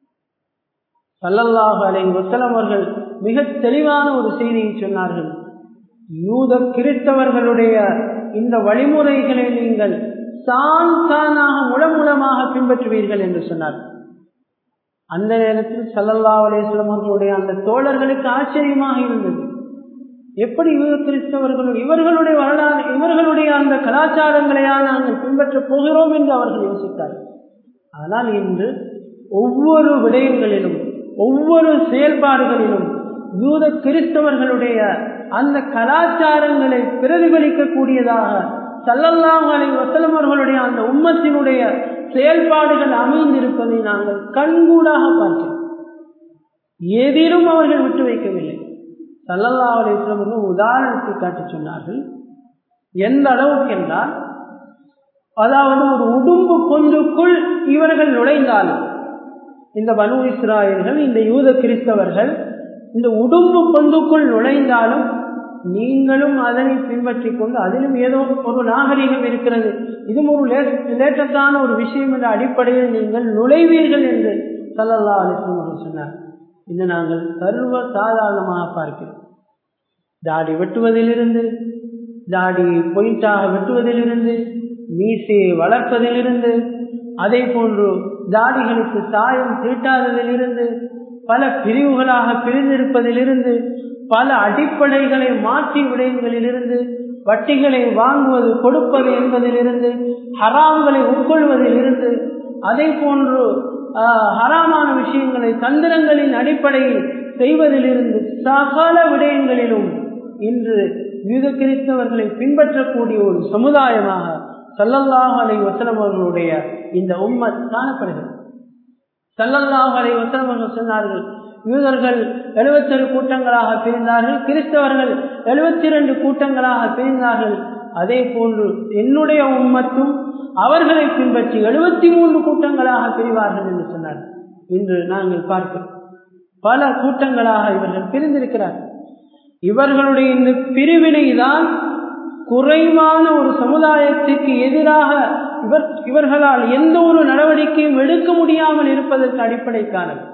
சல்லல்லாஹு அலை வசலம் அவர்கள் மிக தெளிவான ஒரு செய்தியை சொன்னார்கள் யூத கிறிஸ்தவர்களுடைய இந்த வழிமுறைகளை நீங்கள் சான் சானாக முளமுளமாக பின்பற்றுவீர்கள் என்று சொன்னார் அந்த நேரத்தில் சல்லல்லா அலேஸ்லம் அவர்களுடைய அந்த தோழர்களுக்கு ஆச்சரியமாக இருந்தது எப்படி யூத கிறிஸ்தவர்கள் இவர்களுடைய வரலாறு இவர்களுடைய அந்த கலாச்சாரங்களையா நாங்கள் பின்பற்றப் போகிறோம் என்று அவர்கள் யோசித்தார்கள் ஆனால் இன்று ஒவ்வொரு விடயங்களிலும் ஒவ்வொரு செயல்பாடுகளிலும் யூத கிறிஸ்தவர்களுடைய அந்த கலாச்சாரங்களை பிரதிபலிக்கக்கூடியதாக சல்லல்லாம் அலை வசலம் அவர்களுடைய அந்த உம்மத்தினுடைய செயல்பாடுகள் அமைந்திருப்பதை நாங்கள் கண்கூடாக பார்க்கிறோம் எதிலும் அவர்கள் விட்டு வைக்கவில்லை சல்லல்லா அலிஸ்லம் உதாரணத்தை காட்டி சொன்னார்கள் எந்த அளவுக்கு என்றால் அதாவது ஒரு உடும்பு கொன்றுக்குள் இவர்கள் நுழைந்தாலும் இந்த பனு இஸ்ராயல்கள் இந்த யூத கிறிஸ்தவர்கள் இந்த உடும்பு கொண்டுக்குள் நுழைந்தாலும் நீங்களும் அதனை பின்பற்றி கொண்டு அதிலும் ஏதோ ஒரு நாகரிகம் இருக்கிறது இதுவும் ஒரு லேட்டஸ்டான ஒரு விஷயம் என்ற அடிப்படையில் நீங்கள் நுழைவீர்கள் என்று சல்லல்லா அலிஸ்லம் அவர்கள் சொன்னார் இன்று நாங்கள் சர்வ சாதாரணமாக பார்க்கிறோம் தாடி வெட்டுவதிலிருந்து தாடி பொயிண்டாக வெட்டுவதிலிருந்து மீசையை வளர்ப்பதிலிருந்து அதே போன்று தாடிகளுக்கு சாயம் தீட்டாததிலிருந்து பல பிரிவுகளாக பிரிந்திருப்பதிலிருந்து பல அடிப்படைகளை மாற்றி விடயங்களிலிருந்து வட்டிகளை வாங்குவது கொடுப்பது என்பதிலிருந்து ஹராம்களை உட்கொள்வதிலிருந்து அதே போன்று ஹராமான விஷயங்களை தந்திரங்களின் அடிப்படையில் செய்வதிலிருந்து சகல விடயங்களிலும் இன்று யூத கிறிஸ்தவர்களை பின்பற்றக்கூடிய ஒரு சமுதாயமாக சல்லல்லாஹ் அலை வசலம் அவர்களுடைய இந்த உம்மத் காணப்படுகிறது சல்லல்லாஹ் அலை வசலம் அவர்கள் சொன்னார்கள் யூதர்கள் எழுபத்தொரு கூட்டங்களாக பிரிந்தார்கள் கிறிஸ்தவர்கள் எழுபத்தி இரண்டு கூட்டங்களாக பிரிந்தார்கள் அதே போன்று என்னுடைய உம்மத்தும் அவர்களை பின்பற்றி எழுபத்தி மூன்று கூட்டங்களாக பிரிவார்கள் என்று சொன்னார் இன்று நாங்கள் பார்க்கிறோம் பல கூட்டங்களாக இவர்கள் பிரிந்திருக்கிறார்கள் இவர்களுடைய இந்த பிரிவினை தான் குறைவான ஒரு சமுதாயத்திற்கு எதிராக இவர் இவர்களால் எந்த ஒரு நடவடிக்கையும் எடுக்க முடியாமல் இருப்பதற்கு அடிப்படை காரணம்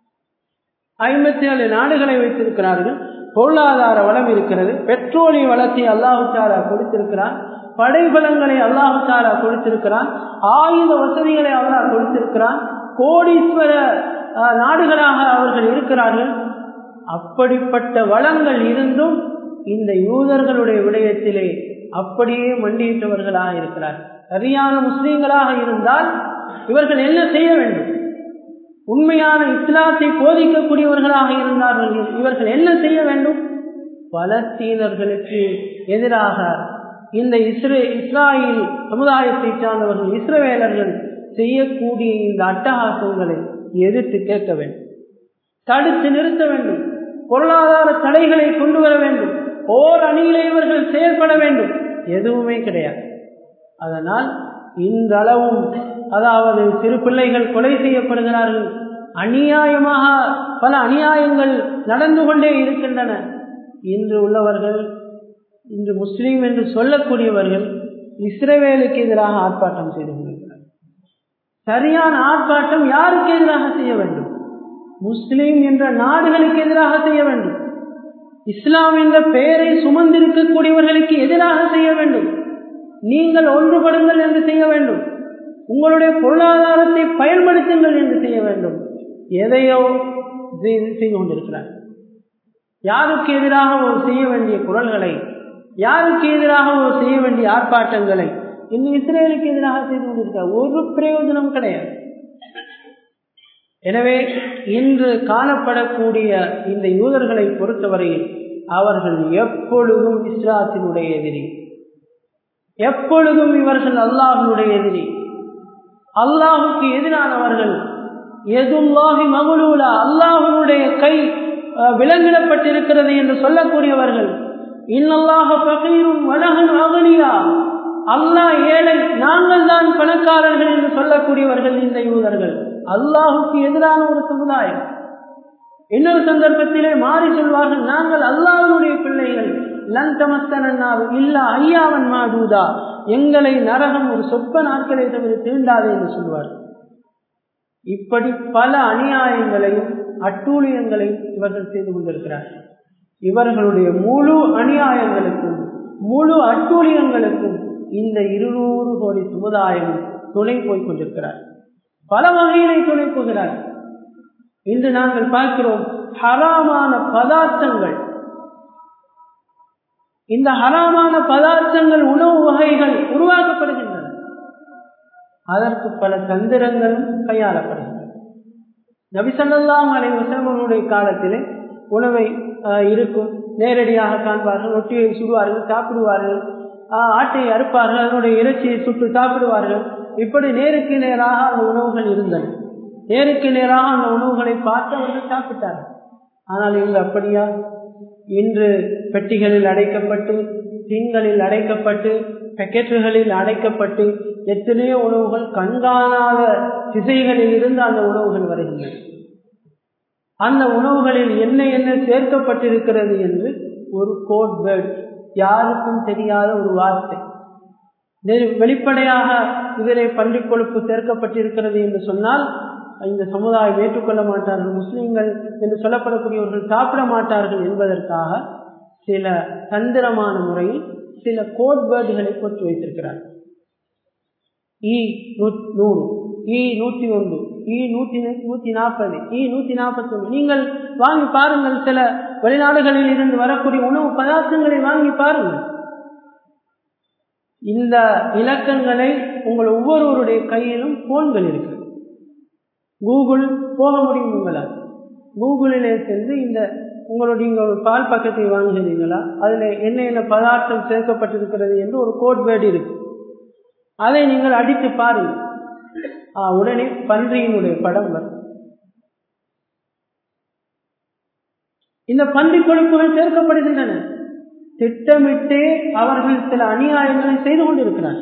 ஐம்பத்தி ஏழு நாடுகளை வைத்திருக்கிறார்கள் பொருளாதார வளம் இருக்கிறது பெட்ரோலிய வளத்தை அல்லாஹு தாரா கொடுத்திருக்கிறான் படைபலங்களை அல்லாஹு தாரா கொடுத்திருக்கிறான் ஆயுத வசதிகளை அல்லாஹ் கொடுத்திருக்கிறான் கோடீஸ்வர நாடுகளாக அவர்கள் இருக்கிறார்கள் அப்படிப்பட்ட வளங்கள் இருந்தும் இந்த யூதர்களுடைய விடயத்திலே அப்படியே மண்டியிட்டவர்களாக இருக்கிறார் சரியான முஸ்லீம்களாக இருந்தால் இவர்கள் என்ன செய்ய வேண்டும் உண்மையான இஸ்லாத்தை போதிக்கக்கூடியவர்களாக இருந்தார்கள் இவர்கள் என்ன செய்ய வேண்டும் பலஸ்தீனர்களுக்கு எதிராக இந்த இஸ்ரே இஸ்ராயில் சமுதாயத்தை சார்ந்தவர்கள் இஸ்ரவேலர்கள் செய்யக்கூடிய இந்த அட்டகாசங்களை எதிர்த்து கேட்க வேண்டும் தடுத்து நிறுத்த வேண்டும் பொருளாதார தடைகளை கொண்டு வர வேண்டும் ஓர் அணியிலே இவர்கள் செயல்பட வேண்டும் எதுவுமே கிடையாது அதனால் இன்றளவும் அதாவது சிறு பிள்ளைகள் கொலை செய்யப்படுகிறார்கள் அநியாயமாக பல அநியாயங்கள் நடந்து கொண்டே இருக்கின்றன இன்று உள்ளவர்கள் இன்று முஸ்லீம் என்று சொல்லக்கூடியவர்கள் இஸ்ரேவேலுக்கு எதிராக ஆர்ப்பாட்டம் செய்து கொண்டிருக்கிறார் சரியான ஆர்ப்பாட்டம் யாருக்கு எதிராக செய்ய வேண்டும் முஸ்லீம் என்ற நாடுகளுக்கு எதிராக செய்ய வேண்டும் இஸ்லாம் என்ற பெயரை சுமந்திருக்கக்கூடியவர்களுக்கு எதிராக செய்ய வேண்டும் நீங்கள் ஒன்றுபடுங்கள் என்று செய்ய வேண்டும் உங்களுடைய பொருளாதாரத்தை பயன்படுத்துங்கள் என்று செய்ய வேண்டும் எதையோ செய்து கொண்டிருக்கிறார் யாருக்கு எதிராக ஒரு செய்ய வேண்டிய குரல்களை யாருக்கு எதிராக ஒரு செய்ய வேண்டிய ஆர்ப்பாட்டங்களை இன்னும் இஸ்ரேலுக்கு எதிராக செய்து கொண்டிருக்கிறார் ஒரு பிரயோஜனம் கிடையாது எனவே இன்று காணப்படக்கூடிய இந்த யூதர்களை பொறுத்தவரையில் அவர்கள் எப்பொழுதும் இஸ்லாத்தினுடைய எதிரி எப்பொழுதும் இவர்கள் அல்லாஹனுடைய எதிரி அல்லாஹுக்கு எதிரானவர்கள் எதுல்லாஹி மகுலூலா அல்லாஹனுடைய கை விலங்கிடப்பட்டிருக்கிறது என்று சொல்லக்கூடியவர்கள் இன்னல்லாக பகீரும் வலகன் அகலியா அல்லாஹ் ஏழை நாங்கள் தான் பணக்காரர்கள் என்று சொல்லக்கூடியவர்கள் இந்த யூதர்கள் அல்லாஹுக்கு எதிரான ஒரு சமுதாயம் இன்னொரு சந்தர்ப்பத்திலே மாறி சொல்வார்கள் நாங்கள் அல்லாஹனுடைய பிள்ளைகள் லன் தமஸ்தனாவு இல்லா ஐயாவன் மாதூதா எங்களை நரகம் ஒரு சொற்ப நாட்களை தவிர தீண்டாதே என்று சொல்வார் இப்படி பல அநியாயங்களையும் அட்டூழியங்களையும் இவர்கள் செய்து கொண்டிருக்கிறார்கள் இவர்களுடைய முழு அநியாயங்களுக்கும் முழு அட்டூழியங்களுக்கும் இந்த இருநூறு கோடி சமுதாயம் துணை போய் கொண்டிருக்கிறார் பல வகையிலே துணை போகிறார் இன்று நாங்கள் பார்க்கிறோம் ஹராமான பதார்த்தங்கள் இந்த ஹராமான பதார்த்தங்கள் உணவு வகைகள் உருவாக்கப்படுகின்றன அதற்கு பல தந்திரங்களும் கையாளப்படுகின்றன நபிசல்லாம் அலை வசமனுடைய காலத்திலே உணவை இருக்கும் நேரடியாக காண்பார்கள் ரொட்டியை சுடுவார்கள் சாப்பிடுவார்கள் ஆட்டை அறுப்பார்கள் அதனுடைய இறைச்சியை சுட்டு சாப்பிடுவார்கள் இப்படி நேருக்கு நேராக அந்த உணவுகள் இருந்தன நேருக்கு நேராக அந்த உணவுகளை பார்த்து அவர்கள் சாப்பிட்டார்கள் ஆனால் இன்று அப்படியா இன்று பெட்டிகளில் அடைக்கப்பட்டு டின்களில் அடைக்கப்பட்டு பெக்கெட்டுகளில் அடைக்கப்பட்டு எத்தனையோ உணவுகள் கண்காணாத திசைகளில் இருந்து அந்த உணவுகள் வருகின்றன அந்த உணவுகளில் என்ன என்ன சேர்க்கப்பட்டிருக்கிறது என்று ஒரு கோட் வேர்ட் யாருக்கும் தெரியாத ஒரு வார்த்தை வெளிப்படையாக இதிலே பன்றி கொழுப்பு சேர்க்கப்பட்டிருக்கிறது என்று சொன்னால் இந்த சமுதாயம் ஏற்றுக்கொள்ள மாட்டார்கள் முஸ்லீம்கள் என்று சொல்லப்படக்கூடியவர்கள் சாப்பிட மாட்டார்கள் என்பதற்காக சில தந்திரமான முறையில் சில கோட் வேர்டுகளை போட்டு வைத்திருக்கிறார் இ நூறு இ நூற்றி ஒன்று இ நூற்றி நூற்றி நாற்பது இ நூற்றி நாற்பத்தி ஒன்று நீங்கள் வாங்கி பாருங்கள் சில வெளிநாடுகளில் இருந்து வரக்கூடிய உணவு பதார்த்தங்களை வாங்கி பாருங்கள் இந்த இலக்கங்களை உங்கள் ஒவ்வொருவருடைய கையிலும் போன்கள் இருக்கு கூகுள் போக முடியும் உங்களால் கூகுளிலே சென்று இந்த உங்களுடைய நீங்கள் ஒரு பால் பக்கத்தை வாங்குகிறீங்களா அதில் என்ன என்ன பதார்த்தம் சேர்க்கப்பட்டிருக்கிறது என்று ஒரு கோட் வேர்டு இருக்கு அதை நீங்கள் அடித்து பாருங்கள் உடனே பன்றியினுடைய படம் வரும் இந்த பன்றி கொழுப்புகள் சேர்க்கப்படுகின்றன திட்டமிட்டே அவர்கள் சில அநியாயங்களை செய்து கொண்டிருக்கிறார்கள்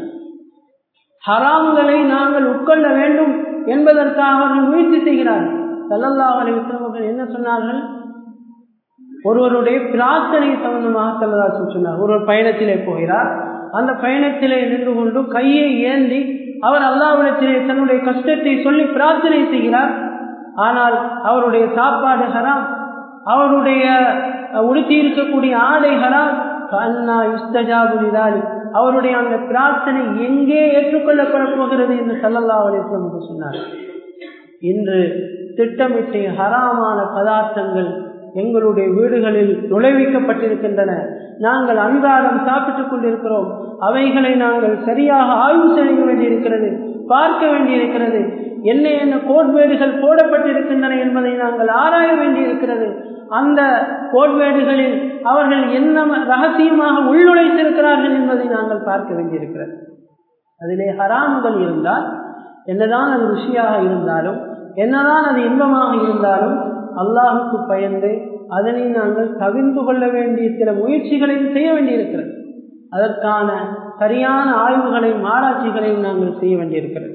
ஹராம்களை நாங்கள் உட்கொள்ள வேண்டும் என்பதற்காக அவர்கள் முயற்சி செய்கிறார்கள் சல்லல்லா அலிவர்கள் என்ன சொன்னார்கள் ஒருவருடைய பிரார்த்தனை சம்பந்தமாக சல்லதாசன் சொன்னார் ஒருவர் பயணத்திலே போகிறார் அந்த பயணத்திலே நின்று கொண்டு கையை ஏந்தி அவர் அல்லாவிடத்திலே தன்னுடைய கஷ்டத்தை சொல்லி பிரார்த்தனை செய்கிறார் ஆனால் அவருடைய சாப்பாடு ஹராம் அவருடைய உடுத்தி இருக்கக்கூடிய ஆடை ஹராம் கண்ணா யுஸ்தஜாபுலிதாலி அவருடைய அந்த பிரார்த்தனை எங்கே ஏற்றுக்கொள்ளப்பட போகிறது என்று சல்லல்லா அலிஸ்லம் என்று சொன்னார் இன்று திட்டமிட்டு ஹராமான பதார்த்தங்கள் எங்களுடைய வீடுகளில் நுழைவிக்கப்பட்டிருக்கின்றன நாங்கள் அன்றாடம் சாப்பிட்டுக் கொண்டிருக்கிறோம் அவைகளை நாங்கள் சரியாக ஆய்வு செய்ய வேண்டியிருக்கிறது பார்க்க வேண்டியிருக்கிறது என்ன என்ன கோட்வேடுகள் போடப்பட்டிருக்கின்றன என்பதை நாங்கள் ஆராய வேண்டியிருக்கிறது அந்த கோட்வேடுகளில் அவர்கள் என்ன ரகசியமாக உள்நுழைத்திருக்கிறார்கள் என்பதை நாங்கள் பார்க்க வேண்டியிருக்கிறது அதிலே ஹராம்கள் இருந்தால் என்னதான் அது ருசியாக இருந்தாலும் என்னதான் அது இன்பமாக இருந்தாலும் அல்லாஹுக்கு பயந்து அதனை நாங்கள் தவிர்ந்து கொள்ள வேண்டிய சில முயற்சிகளையும் செய்ய வேண்டியிருக்கிறது அதற்கான சரியான ஆய்வுகளையும் ஆராய்ச்சிகளையும் நாங்கள் செய்ய வேண்டியிருக்கிறது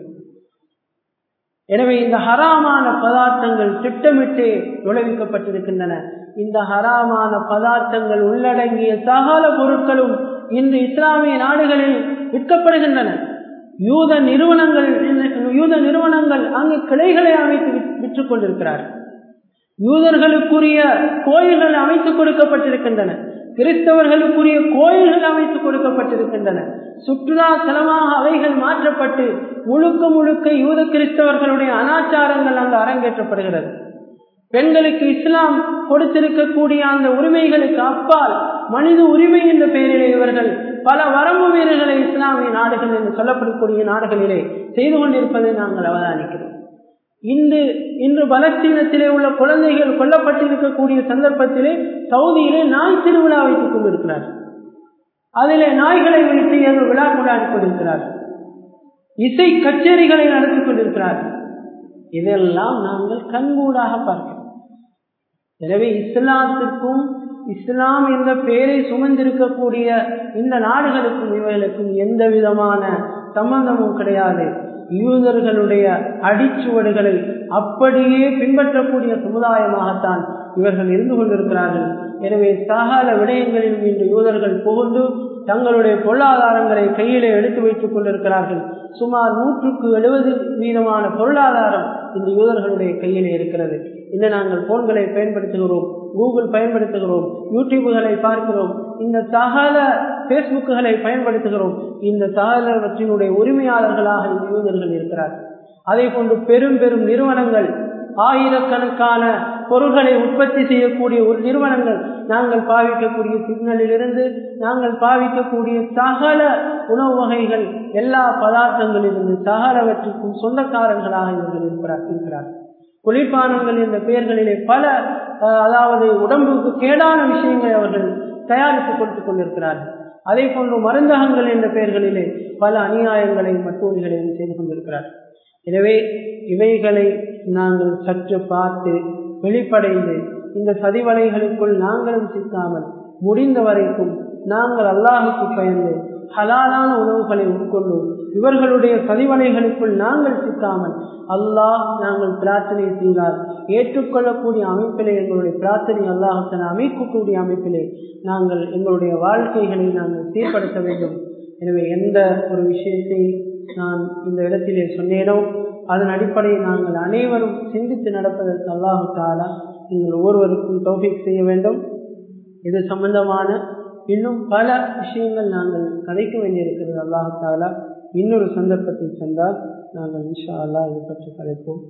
எனவே இந்த ஹராமான பதார்த்தங்கள் திட்டமிட்டு நுழைவிக்கப்பட்டிருக்கின்றன இந்த ஹராமான பதார்த்தங்கள் உள்ளடங்கிய சகல பொருட்களும் இன்று இஸ்லாமிய நாடுகளில் விற்கப்படுகின்றன யூத நிறுவனங்கள் யூத நிறுவனங்கள் அங்கு கிளைகளை அமைத்து விற்றுக் கொண்டிருக்கிறார்கள் யூதர்களுக்குரிய கோயில்கள் அமைத்துக் கொடுக்கப்பட்டிருக்கின்றன கிறிஸ்தவர்களுக்குரிய கோயில்கள் அமைத்துக் கொடுக்கப்பட்டிருக்கின்றன சுற்றுலா தலமாக அவைகள் மாற்றப்பட்டு முழுக்க முழுக்க யூத கிறிஸ்தவர்களுடைய அனாச்சாரங்கள் அங்கு அரங்கேற்றப்படுகிறது பெண்களுக்கு இஸ்லாம் கொடுத்திருக்கக்கூடிய அந்த உரிமைகளுக்கு அப்பால் மனித உரிமை என்ற பெயரிலே இவர்கள் பல வரம்பு வீரர்களை இஸ்லாமிய நாடுகள் என்று சொல்லப்படக்கூடிய நாடுகளிலே செய்து கொண்டிருப்பதை நாங்கள் அவதானிக்கிறோம் இன்று இன்று பலஸ்தீனத்திலே உள்ள குழந்தைகள் கொல்லப்பட்டிருக்கக்கூடிய சந்தர்ப்பத்திலே சவுதியிலே நாய் திருவிழா வைத்துக் கொண்டிருக்கிறார் அதிலே நாய்களை வைத்து ஏதோ விழா கொண்டாடி கொண்டிருக்கிறார் இசை கச்சேரிகளை நடத்தி கொண்டிருக்கிறார் இதெல்லாம் நாங்கள் கண்கூடாக பார்க்கிறோம் எனவே இஸ்லாத்திற்கும் இஸ்லாம் என்ற பெயரை சுமந்திருக்கக்கூடிய இந்த நாடுகளுக்கும் இவைகளுக்கும் எந்த விதமான சம்பந்தமும் கிடையாது யூதர்களுடைய அடிச்சுவடுகளை அப்படியே பின்பற்றக்கூடிய சமுதாயமாகத்தான் இவர்கள் இருந்து கொண்டிருக்கிறார்கள் எனவே சகல விடயங்களிலும் இன்று யூதர்கள் புகுந்து தங்களுடைய பொருளாதாரங்களை கையிலே எடுத்து வைத்துக் கொண்டிருக்கிறார்கள் சுமார் நூற்றுக்கு எழுபது வீதமான பொருளாதாரம் இந்த யூதர்களுடைய கையிலே இருக்கிறது இந்த நாங்கள் போன்களை பயன்படுத்துகிறோம் கூகுள் பயன்படுத்துகிறோம் யூடியூபுகளை பார்க்கிறோம் இந்த சகல பேஸ்புக்குகளை பயன்படுத்துகிறோம் இந்த சகலவற்றினுடைய உரிமையாளர்களாக இந்த யூதர்கள் இருக்கிறார்கள் அதே போன்று பெரும் பெரும் நிறுவனங்கள் ஆயிரக்கணக்கான பொருள்களை உற்பத்தி செய்யக்கூடிய ஒரு நிறுவனங்கள் நாங்கள் பாவிக்கக்கூடிய சிக்னலிலிருந்து நாங்கள் பாவிக்கக்கூடிய சகல உணவு வகைகள் எல்லா பதார்த்தங்களிலிருந்து சகலவற்றுக்கும் சொந்தக்காரர்களாக இவர்கள் இருக்கிறார் இருக்கிறார்கள் குளிர்பானங்கள் என்ற பெயர்களிலே பல அதாவது உடம்புக்கு கேடான விஷயங்களை அவர்கள் தயாரித்து கொடுத்துக் கொண்டிருக்கிறார்கள் அதே போன்று மருந்தகங்கள் என்ற பெயர்களிலே பல அநியாயங்களையும் மட்டூரிகளையும் செய்து கொண்டிருக்கிறார்கள் எனவே இவைகளை நாங்கள் சற்று பார்த்து வெளிப்படைந்து இந்த சதிவலைகளுக்குள் நாங்களும் சிக்காமல் முடிந்த வரைக்கும் நாங்கள் அல்லாஹுக்கு பயந்து ஹலாலான உணவுகளை உட்கொண்டு இவர்களுடைய சதிவலைகளுக்குள் நாங்கள் சிக்காமல் அல்லாஹ் நாங்கள் பிரார்த்தனை செய்தால் ஏற்றுக்கொள்ளக்கூடிய அமைப்பிலே எங்களுடைய பிரார்த்தனை அல்லாஹத்தனை அமைக்கக்கூடிய அமைப்பிலே நாங்கள் எங்களுடைய வாழ்க்கைகளை நாங்கள் சீர்படுத்த வேண்டும் எனவே எந்த ஒரு விஷயத்தை நான் இந்த இடத்திலே சொன்னேனோ அதன் அடிப்படையில் நாங்கள் அனைவரும் சிந்தித்து நடப்பதற்கு அல்லாஹு தாலா நீங்கள் ஒவ்வொருவருக்கும் தௌஃபிக் செய்ய வேண்டும் இது சம்பந்தமான இன்னும் பல விஷயங்கள் நாங்கள் கதைக்க வேண்டியிருக்கிறது அல்லாஹு தாலா இன்னொரு சந்தர்ப்பத்தில் சென்றால் நாங்கள் இன்ஷா அல்லா இதை பற்றி கதைப்போம்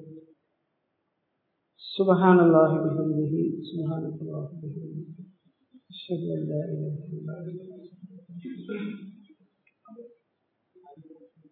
سبحان الله بحمده سبحانك اللهم وبحمدك أشهد أن لا إله إلا أنت